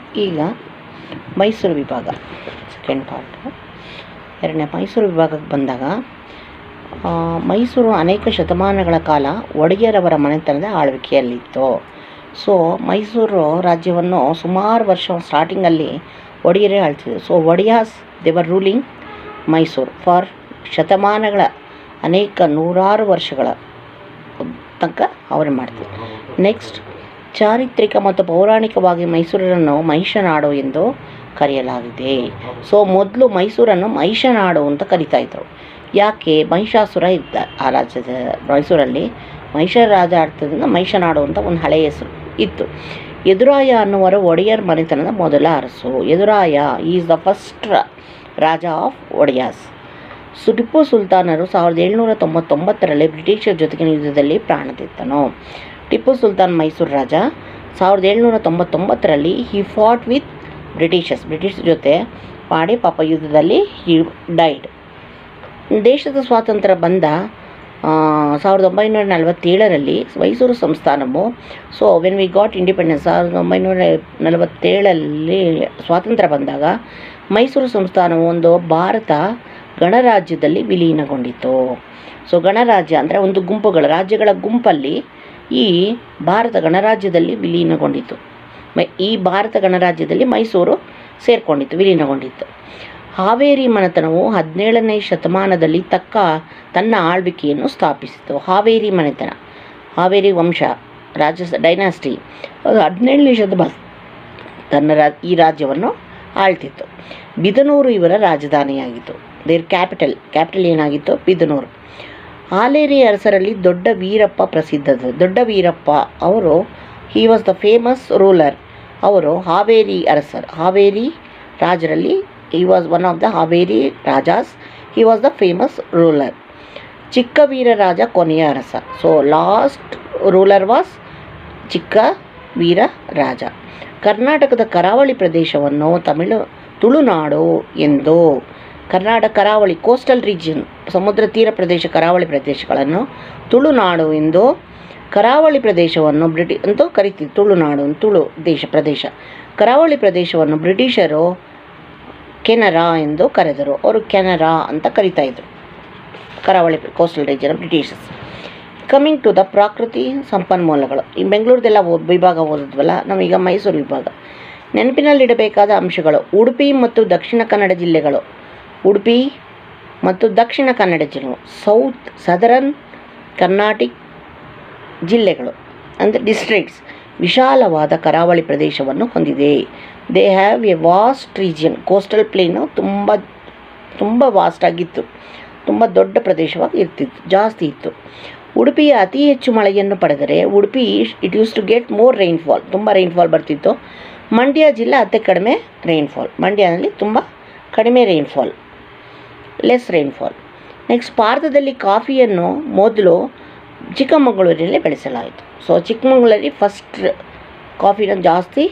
ಈಗ ಮೈಸೂರು ವಿಭಾಗ second part ಎರಡನೇ ಮೈಸೂರು ವಿಭಾಗಕ್ಕೆ ಬಂದಾಗ ಆ, ಮೈಸೂರು ಅನೇಕ ಶತಮಾನಗಳ ಕಾಲ ಒಡೆಯರವರ ಮನೆತನದ ಆಳ್ವಿಕೆಯಲ್ಲಿತ್ತು ಸೊ ಮೈಸೂರು ರಾಜ್ಯವನ್ನು ಸುಮಾರು ವರ್ಷ ಸ್ಟಾರ್ಟಿಂಗಲ್ಲಿ ಒಡೆಯರೇ ಆಳ್ತಿದ್ರು ಸೊ ಒಡೆಯಾಸ್ ದೇವರ್ ರೂಲಿಂಗ್ ಮೈಸೂರು ಫಾರ್ ಶತಮಾನಗಳ ಅನೇಕ ನೂರಾರು ವರ್ಷಗಳ ತನಕ ಅವರೇ ಮಾಡ್ತಿದ್ರು ನೆಕ್ಸ್ಟ್ ಚಾರಿತ್ರಿಕ ಮತ್ತು ಪೌರಾಣಿಕವಾಗಿ ಮೈಸೂರನ್ನು ಮಹಿಷನಾಡು ಎಂದು ಕರೆಯಲಾಗಿದೆ ಸೊ ಮೊದಲು ಮೈಸೂರನ್ನು ಮಹಿಷನಾಡು ಅಂತ ಕರಿತಾ ಇದ್ರು ಯಾಕೆ ಮಹಿಷಾಸುರ ಇದ್ದ ಆ ರಾಜ್ಯದ ಮೈಸೂರಲ್ಲಿ ಮಹಿಷ ರಾಜ ಆಡ್ತದಿಂದ ಮಹಿಷನಾಡು ಅಂತ ಒಂದು ಹಳೆಯ ಹೆಸರು ಇತ್ತು ಎದುರಾಯ ಅನ್ನುವರು ಒಡೆಯರ್ ಮನೆತನದ ಮೊದಲ ಅರಸು Yaduraya is the first raja of Wodeyars ಸು ಟಿಪ್ಪು ಸುಲ್ತಾನರು ಸಾವಿರದ ಏಳ್ನೂರ ತೊಂಬತ್ತೊಂಬತ್ತರಲ್ಲಿ ಬ್ರಿಟಿಷರ ಜೊತೆಗಿನ ಯುದ್ಧದಲ್ಲಿ ಪ್ರಾಣತೆತ್ತನು ಟಿಪ್ಪು ಸುಲ್ತಾನ್ ಮೈಸೂರು ರಾಜ ಸಾವಿರದ ಏಳ್ನೂರ ತೊಂಬತ್ತೊಂಬತ್ತರಲ್ಲಿ he fought with Britishers British ಜೊತೆ ಮಾಡಿ ಪಾಪ ಯುದ್ಧದಲ್ಲಿ ಹಿ ಡೈಡ್ ದೇಶದ ಸ್ವಾತಂತ್ರ್ಯ ಬಂದ ಆ, ಸಾವಿರದ ಒಂಬೈನೂರ ನಲವತ್ತೇಳರಲ್ಲಿ ಮೈಸೂರು ಸಂಸ್ಥಾನವು so when we got independence ಸಾವಿರದ ಒಂಬೈನೂರ ನಲವತ್ತೇಳರಲ್ಲಿ ಸ್ವಾತಂತ್ರ್ಯ ಬಂದಾಗ ಮೈಸೂರು ಸಂಸ್ಥಾನವು ಒಂದು ಭಾರತ ಗಣರಾಜ್ಯದಲ್ಲಿ ವಿಲೀನಗೊಂಡಿತು ಸೊ ಗಣರಾಜ್ಯ ಅಂದರೆ ಒಂದು ಗುಂಪುಗಳ ರಾಜ್ಯಗಳ ಗುಂಪಲ್ಲಿ ಈ ಭಾರತ ಗಣರಾಜ್ಯದಲ್ಲಿ ವಿಲೀನಗೊಂಡಿತು ಮೈ ಈ ಭಾರತ ಗಣರಾಜ್ಯದಲ್ಲಿ ಮೈಸೂರು ಸೇರಿಕೊಂಡಿತ್ತು ವಿಲೀನಗೊಂಡಿತ್ತು ಹಾವೇರಿ ಮನೆತನವು ಹದಿನೇಳನೇ ಶತಮಾನದಲ್ಲಿ ತಕ್ಕ ತನ್ನ ಆಳ್ವಿಕೆಯನ್ನು ಸ್ಥಾಪಿಸಿತು ಹಾವೇರಿ ಮನೆತನ ಹಾವೇರಿ ವಂಶ ರಾಜ ಡೈನಾಸ್ಟಿ ಅದು ಹದಿನೇಳನೇ ಶತಮಾನ ತನ್ನ ರಾ ಈ ರಾಜ್ಯವನ್ನು ಆಳ್ತಿತ್ತು ಬಿದನೂರು ಇವರ ರಾಜಧಾನಿಯಾಗಿತ್ತು ದೇರ್ ಕ್ಯಾಪಿಟಲ್ ಕ್ಯಾಪಿಟಲ್ ಏನಾಗಿತ್ತು ಬಿದನೂರು ಹಾಲೇರಿ ಅರಸರಲ್ಲಿ ದೊಡ್ಡ ವೀರಪ್ಪ ಪ್ರಸಿದ್ಧರು ದೊಡ್ಡ ವೀರಪ್ಪ ಅವರು he was the famous ruler ಅವರು ಹಾವೇರಿ ಅರಸರ್ ಹಾವೇರಿ ರಾಜರಲ್ಲಿ he was one of the Haveri rajas he was the famous ruler Chikka Veera ರಾಜ ಕೊನೆಯ ಅರಸ ಸೊ ಲಾಸ್ಟ್ ರೂಲರ್ ವಾಸ್ ಚಿಕ್ಕ ವೀರ ರಾಜ ಕರ್ನಾಟಕದ ಕರಾವಳಿ ಪ್ರದೇಶವನ್ನು ತಮಿಳು ತುಳುನಾಡು ಎಂದು ಕರ್ನಾಟಕ ಕರಾವಳಿ ಕೋಸ್ಟಲ್ ರೀಜಿಯನ್ ಸಮುದ್ರ ತೀರ ಪ್ರದೇಶ ಕರಾವಳಿ ಪ್ರದೇಶಗಳನ್ನು ತುಳುನಾಡು ಎಂದು ಕರಾವಳಿ ಪ್ರದೇಶವನ್ನು ಬ್ರಿಟಿ ಅಂತೂ ಕರಿತೀವಿ ತುಳುನಾಡು ತುಳು ದೇಶ ಪ್ರದೇಶ ಕರಾವಳಿ ಪ್ರದೇಶವನ್ನು ಬ್ರಿಟಿಷರು ಕೆನರಾ ಎಂದು ಕರೆದರು ಅವರು ಕೆನರಾ ಅಂತ ಕರಿತಾ ಇದ್ರು ಕರಾವಳಿ coastal region Britishers coming to the ಪ್ರಾಕೃತಿ ಸಂಪನ್ಮೂಲಗಳು ಈ ಬೆಂಗಳೂರದೆಲ್ಲ ಓದ್ ವಿಭಾಗ ಓದಿದ್ವಲ್ಲ ನಾವೀಗ ಮೈಸೂರು ವಿಭಾಗ ನೆನಪಿನಲ್ಲಿಡಬೇಕಾದ ಅಂಶಗಳು ಉಡುಪಿ ಮತ್ತು ದಕ್ಷಿಣ ಕನ್ನಡ ಜಿಲ್ಲೆಗಳು ಉಡುಪಿ ಮತ್ತು ದಕ್ಷಿಣ ಕನ್ನಡ ಜಿಲ್ಲೆಗಳು ಸೌತ್ ಸದರನ್ ಕರ್ನಾಟಿಕ್ ಜಿಲ್ಲೆಗಳು ಅಂದರೆ ಡಿಸ್ಟ್ರಿಕ್ಟ್ಸ್ ವಿಶಾಲವಾದ ಕರಾವಳಿ ಪ್ರದೇಶವನ್ನು ಹೊಂದಿದೆ they have a vast region coastal plain ತುಂಬ ತುಂಬ ವಾಸ್ಟ್ ಆಗಿತ್ತು ತುಂಬ ದೊಡ್ಡ ಪ್ರದೇಶವಾಗಿ ಇರ್ತಿತ್ತು ಜಾಸ್ತಿ ಇತ್ತು ಉಡುಪಿಯ ಅತಿ ಹೆಚ್ಚು ಮಳೆಯನ್ನು ಪಡೆದರೆ Udupi it used to get more rainfall ತುಂಬ ರೈನ್ಫಾಲ್ ಬರ್ತಿತ್ತು ಮಂಡ್ಯ ಜಿಲ್ಲೆ ಅತಿ ಕಡಿಮೆ ರೈನ್ಫಾಲ್ ಮಂಡ್ಯದಲ್ಲಿ ತುಂಬ ಕಡಿಮೆ ರೈನ್ಫಾಲ್ ಲೆಸ್ ರೈನ್ಫಾಲ್ ನೆಕ್ಸ್ಟ್ ಭಾರತದಲ್ಲಿ ಕಾಫಿಯನ್ನು ಮೊದಲು ಚಿಕ್ಕಮಗಳೂರಿನಲ್ಲಿ ಬೆಳೆಸಲಾಯಿತು ಸೊ ಚಿಕ್ಕಮಗಳೂರಲ್ಲಿ ಫಸ್ಟ್ ಕಾಫಿನ ಜಾಸ್ತಿ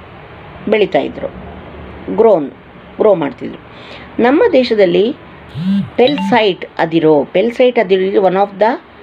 ಬೆಳೀತಾ ಇದ್ರು ಗ್ರೋನ್ ಗ್ರೋ ಮಾಡ್ತಿದ್ರು ನಮ್ಮ ದೇಶದಲ್ಲಿ ಪೆಲ್ಸೈಟ್ ಅದಿರು ಪೆಲ್ಸೈಟ್ ಅದಿರು ಒನ್ ಆಫ್ ದ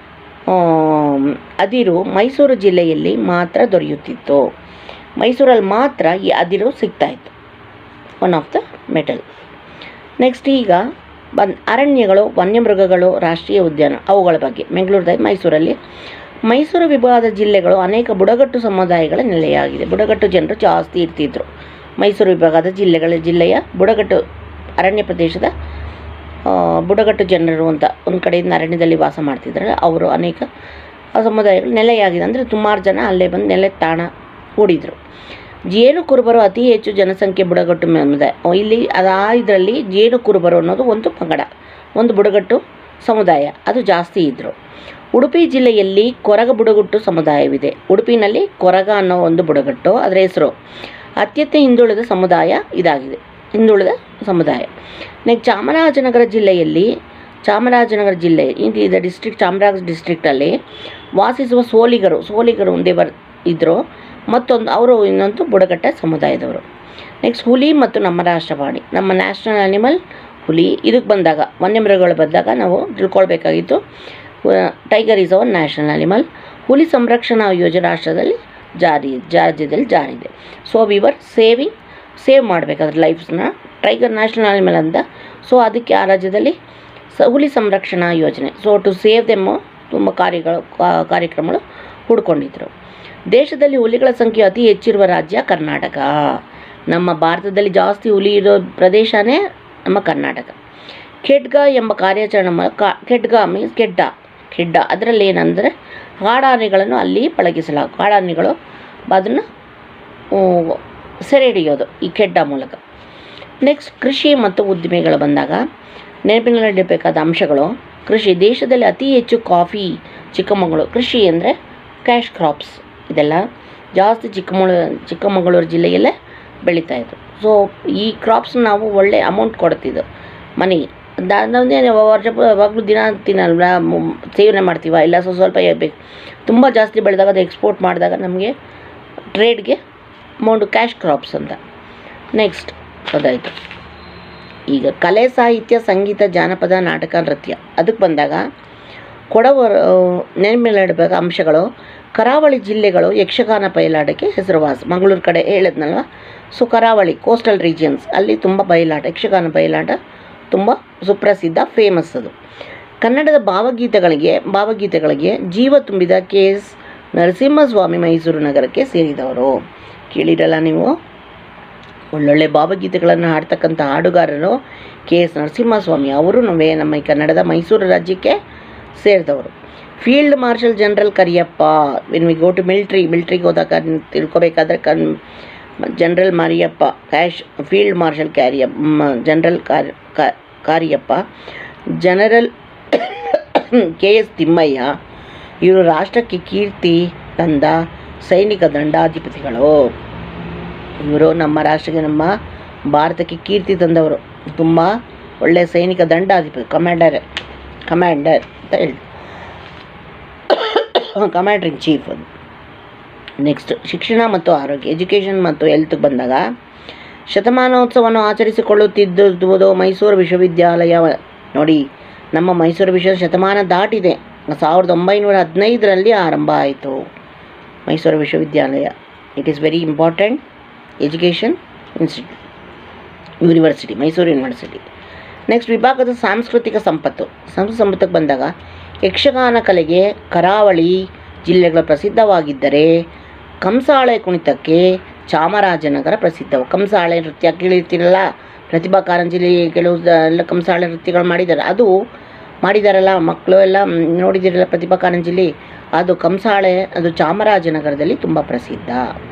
ಅದಿರು ಮೈಸೂರು ಜಿಲ್ಲೆಯಲ್ಲಿ ಮಾತ್ರ ದೊರೆಯುತ್ತಿತ್ತು ಮೈಸೂರಲ್ಲಿ ಮಾತ್ರ ಈ ಅದಿರು ಸಿಗ್ತಾಯಿತ್ತು one of the metal next ಈಗ ಬಂದ್ ಅರಣ್ಯಗಳು ವನ್ಯಮೃಗಗಳು ರಾಷ್ಟ್ರೀಯ ಉದ್ಯಾನ ಅವುಗಳ ಬಗ್ಗೆ ಬೆಂಗಳೂರದಲ್ಲಿ ಮೈಸೂರಲ್ಲಿ ಮೈಸೂರು ವಿಭಾಗದ ಜಿಲ್ಲೆಗಳು ಅನೇಕ ಬುಡಗಟ್ಟು ಸಮುದಾಯಗಳ ನೆಲೆಯಾಗಿದೆ ಬುಡಗಟ್ಟು ಜನರು ಜಾಸ್ತಿ ಇರ್ತಿದ್ರು ಮೈಸೂರು ವಿಭಾಗದ ಜಿಲ್ಲೆಗಳ ಜಿಲ್ಲೆಯ ಬುಡಗಟ್ಟು ಅರಣ್ಯ ಪ್ರದೇಶದ ಆ, ಬುಡಗಟ್ಟು ಜನರು ಅಂತ ಒಂದು ಕಡೆಯಿಂದ ಅರಣ್ಯದಲ್ಲಿ ವಾಸ ಮಾಡ್ತಿದ್ರಲ್ಲ ಅವರು ಅನೇಕ ಆ ಸಮುದಾಯಗಳು ನೆಲೆಯಾಗಿದೆ ಅಂದರೆ ಸುಮಾರು ಜನ ಅಲ್ಲೇ ಬಂದು ನೆಲೆ ತಾಣ ಹೂಡಿದರು ಜೇನು ಕುರುಬರು ಅತಿ ಹೆಚ್ಚು ಜನಸಂಖ್ಯೆ ಬುಡಗಟ್ಟು ಸಮುದಾಯ ಇಲ್ಲಿ ಅದಾ ಇದರಲ್ಲಿ ಜೇನು ಕುರುಬರು ಅನ್ನೋದು ಒಂದು ಪಂಗಡ ಒಂದು ಬುಡಗಟ್ಟು ಸಮುದಾಯ ಅದು ಜಾಸ್ತಿ ಇದ್ದರು ಉಡುಪಿ ಜಿಲ್ಲೆಯಲ್ಲಿ ಕೊರಗ ಬುಡಗಟ್ಟು ಸಮುದಾಯವಿದೆ ಉಡುಪಿನಲ್ಲಿ ಕೊರಗ ಅನ್ನೋ ಒಂದು ಬುಡಗಟ್ಟು ಅದರ ಹೆಸರು ಅತ್ಯಂತ ಹಿಂದುಳಿದ ಸಮುದಾಯ ಇದಾಗಿದೆ ಹಿಂದುಳಿದ ಸಮುದಾಯ ನೆಕ್ಸ್ಟ್ ಚಾಮರಾಜನಗರ ಜಿಲ್ಲೆಯಲ್ಲಿ ಚಾಮರಾಜನಗರ ಜಿಲ್ಲೆ ಇದು ಇದೆ ಡಿಸ್ಟ್ರಿಕ್ಟ್ ಚಾಮರಾಜ ಡಿಸ್ಟ್ರಿಕ್ಟಲ್ಲಿ ವಾಸಿಸುವ ಸೋಲಿಗರು ಸೋಲಿಗರು ಒಂದೇ ಬರ್ ಇದ್ದರು ಮತ್ತೊಂದು ಅವರು ಇನ್ನೊಂದು ಬುಡಕಟ್ಟ ಸಮುದಾಯದವರು ನೆಕ್ಸ್ಟ್ ಹುಲಿ ಮತ್ತು ನಮ್ಮ ರಾಷ್ಟ್ರವಾಣಿ ನಮ್ಮ ನ್ಯಾಷನಲ್ ಅನಿಮಲ್ ಹುಲಿ ಇದಕ್ಕೆ ಬಂದಾಗ ವನ್ಯಮೃಗಗಳು ಬಂದಾಗ ನಾವು ತಿಳ್ಕೊಳ್ಬೇಕಾಗಿತ್ತು tiger is our national animal ಹುಲಿ ಸಂರಕ್ಷಣಾ ಯೋಜನೆ ರಾಷ್ಟ್ರದಲ್ಲಿ ಜಾರಿ ರಾಜ್ಯದಲ್ಲಿ ಜಾರಿ ಇದೆ so we were saving save ಮಾಡಬೇಕು ಅದ್ರ ಲೈಫ್ಸ್ನ ಟೈಗರ್ ನ್ಯಾಷನಲ್ ಆನಿಮಲ್ ಅಂತ ಸೊ ಅದಕ್ಕೆ ಆ ರಾಜ್ಯದಲ್ಲಿ ಸ ಹುಲಿ ಸಂರಕ್ಷಣಾ ಯೋಜನೆ ಸೊ ಟು ಸೇವ್ ದೆಮ್ಮು ತುಂಬ ಕಾರ್ಯಗಳು ಕಾ- ಕಾರ್ಯಕ್ರಮಗಳು ಹುಡ್ಕೊಂಡಿದ್ರು ದೇಶದಲ್ಲಿ ಹುಲಿಗಳ ಸಂಖ್ಯೆ ಅತಿ ಹೆಚ್ಚಿರುವ ರಾಜ್ಯ ಕರ್ನಾಟಕ ನಮ್ಮ ಭಾರತದಲ್ಲಿ ಜಾಸ್ತಿ ಹುಲಿ ಇರೋ ಪ್ರದೇಶನೇ ನಮ್ಮ ಕರ್ನಾಟಕ ಖೆಡ್ಗ ಎಂಬ ಕಾರ್ಯಾಚರಣೆ ಮೂಲಕ ಖೆಡ್ಗ ಮೀನ್ಸ್ ಕೆಡ್ಡ ಖೆಡ್ಡ ಅದರಲ್ಲಿ ಏನಂದರೆ ಕಾಡಾನೆಗಳನ್ನು ಅಲ್ಲಿ ಪಳಗಿಸಲಾಗ ಕಾಡಾನೆಗಳು ಅದನ್ನು ಸೆರೆ ಹಿಡಿಯೋದು ಈ ಕೆಡ್ಡ ಮೂಲಕ ನೆಕ್ಸ್ಟ್ ಕೃಷಿ ಮತ್ತು ಉದ್ದಿಮೆಗಳು ಬಂದಾಗ ನೆನಪಿನಲ್ಲಿಡಬೇಕಾದ ಅಂಶಗಳು ಕೃಷಿ ದೇಶದಲ್ಲಿ ಅತಿ ಹೆಚ್ಚು ಕಾಫಿ ಚಿಕ್ಕಮಗಳೂರು ಕೃಷಿ ಅಂದರೆ ಕ್ಯಾಶ್ ಕ್ರಾಪ್ಸ್ ಇದೆಲ್ಲ ಜಾಸ್ತಿ ಚಿಕ್ಕಮಗಳೂರು ಚಿಕ್ಕಮಗಳೂರು ಜಿಲ್ಲೆಯಲ್ಲೇ ಬೆಳೀತಾ ಇದ್ರು ಸೊ ಈ ಕ್ರಾಪ್ಸ್ ನಾವು ಒಳ್ಳೆ ಅಮೌಂಟ್ ಕೊಡ್ತಿದ್ದು ಮನಿ ಅದಾದ್ಮೇಲೆ ವರ್ಷ ಯಾವಾಗಲೂ ದಿನ ತಿನ್ನಲ್ವ ಮ್- ಸೇವನೆ ಮಾಡ್ತೀವ ಇಲ್ಲ ಸ್ವಲ್ಪ ಸ್ವಲ್ಪ ಬೇಕು ತುಂಬ ಜಾಸ್ತಿ ಬೆಳೆದಾಗ ಅದು ಎಕ್ಸ್ಪೋರ್ಟ್ ಮಾಡಿದಾಗ ನಮಗೆ ಟ್ರೇಡ್ಗೆ ಅಮೌಂಟ್ ಕ್ಯಾಶ್ ಕ್ರಾಪ್ಸ್ ಅಂತ ನೆಕ್ಸ್ಟ್ ಅದಾಯಿತು ಈಗ ಕಲೆ ಸಾಹಿತ್ಯ ಸಂಗೀತ ಜಾನಪದ ನಾಟಕ ನೃತ್ಯ ಅದಕ್ಕೆ ಬಂದಾಗ ಕೊಡವ ನೆನಪಿನಲ್ಲಿಡಬೇಕು ಅಂಶಗಳು ಕರಾವಳಿ ಜಿಲ್ಲೆಗಳು ಯಕ್ಷಗಾನ ಬಯಲಾಟಕ್ಕೆ ಹೆಸರುವಾಸಿ ಮಂಗಳೂರು ಕಡೆ ಹೇಳಿದ್ನಲ್ವ ಸೊ ಕರಾವಳಿ ಕೋಸ್ಟಲ್ ರೀಜಿಯನ್ಸ್ ಅಲ್ಲಿ ತುಂಬ ಬಯಲಾಟ ಯಕ್ಷಗಾನ ಬಯಲಾಟ ತುಂಬ ಸುಪ್ರಸಿದ್ಧ ಫೇಮಸ್ ಅದು ಕನ್ನಡದ ಭಾವಗೀತೆಗಳಿಗೆ ಭಾವಗೀತೆಗಳಿಗೆ ಜೀವ ತುಂಬಿದ ಕೆ ಎಸ್ ನರಸಿಂಹಸ್ವಾಮಿ ಮೈಸೂರು ನಗರಕ್ಕೆ ಸೇರಿದವರು ಕೇಳಿರಲ್ಲ ನೀವು ಒಳ್ಳೊಳ್ಳೆ ಭಾವಗೀತೆಗಳನ್ನು ಹಾಡ್ತಕ್ಕಂಥ ಹಾಡುಗಾರರು ಕೆ ಎಸ್ ನರಸಿಂಹಸ್ವಾಮಿ ಅವರು ನಮ್ಮ ಈ ಕನ್ನಡದ ಮೈಸೂರು ರಾಜ್ಯಕ್ಕೆ ಸೇರಿದವರು field marshal general Cariappa when we go to military ಮಿಲ್ಟ್ರಿಗೆ ಹೋದಾಗ ನೀವು ತಿಳ್ಕೊಬೇಕಾದ್ರೆ ಕನ್ ಜನರಲ್ ಮಾರಿಯಪ್ಪ ಕ್ಯಾಶ್ ಫೀಲ್ಡ್ ಮಾರ್ಷಲ್ ಕ್ಯಾರಿಯ ಜನರಲ್ ಕಾರ್ ಕಾ- Cariappa general K S Thimmayya ಇವರು ರಾಷ್ಟ್ರಕ್ಕೆ ಕೀರ್ತಿ ತಂದ ಸೈನಿಕ ದಂಡಾಧಿಪತಿಗಳು ಇವರು ನಮ್ಮ ರಾಷ್ಟ್ರಕ್ಕೆ ನಮ್ಮ ಭಾರತಕ್ಕೆ ಕೀರ್ತಿ ತಂದವರು ತುಂಬ ಒಳ್ಳೆಯ ಸೈನಿಕ ದಂಡಾಧಿಪತಿ ಕಮಾಂಡರ್ ಕಮಾಂಡರ್ ಅಂತ ಹೇಳಿ ಕಮಾಂಡರ್ ಇನ್ ಚೀಫ್ ಅದು ನೆಕ್ಸ್ಟ್ ಶಿಕ್ಷಣ ಮತ್ತು ಆರೋಗ್ಯ ಎಜುಕೇಷನ್ ಮತ್ತು ಹೆಲ್ತ್ಗೆ ಬಂದಾಗ ಶತಮಾನೋತ್ಸವವನ್ನು ಆಚರಿಸಿಕೊಳ್ಳುತ್ತಿದ್ದುದು ಮೈಸೂರು ವಿಶ್ವವಿದ್ಯಾಲಯ ನೋಡಿ ನಮ್ಮ ಮೈಸೂರು ವಿಶ್ವ ಶತಮಾನ ದಾಟಿದೆ ಸಾವಿರದ ಒಂಬೈನೂರ ಹದಿನೈದರಲ್ಲಿ ಆರಂಭ ಆಯಿತು ಮೈಸೂರು ವಿಶ್ವವಿದ್ಯಾಲಯ it is very important education institute university Mysuru university next ವಿಭಾಗದ ಸಾಂಸ್ಕೃತಿಕ ಸಂಪತ್ತು ಸಾಂಸ್ಕೃತಿಕ ಸಂಪತ್ತಿಗೆ ಬಂದಾಗ ಯಕ್ಷಗಾನ ಕಲೆಗೆ ಕರಾವಳಿ ಜಿಲ್ಲೆಗಳು ಪ್ರಸಿದ್ಧವಾಗಿದ್ದರೆ ಕಂಸಾಳೆ ಕುಣಿತಕ್ಕೆ ಚಾಮರಾಜನಗರ ಪ್ರಸಿದ್ಧವು ಕಂಸಾಳೆ ನೃತ್ಯ ಕೇಳಿರ್ತೀರಲ್ಲ ಪ್ರತಿಭಾ ಕಾರಂಜಿಲಿ ಕೆಲವು ಎಲ್ಲ ಕಂಸಾಳೆ ನೃತ್ಯಗಳು ಮಾಡಿದ್ದಾರೆ ಅದು ಮಾಡಿದಾರಲ್ಲ ಮಕ್ಕಳು ಎಲ್ಲ ಮ್, ನೋಡಿದಿರಲ್ಲ ಪ್ರತಿಭಾ ಕಾರಂಜಿಲಿ ಅದು ಕಂಸಾಳೆ ಅದು ಚಾಮರಾಜನಗರದಲ್ಲಿ ತುಂಬ ಪ್ರಸಿದ್ಧ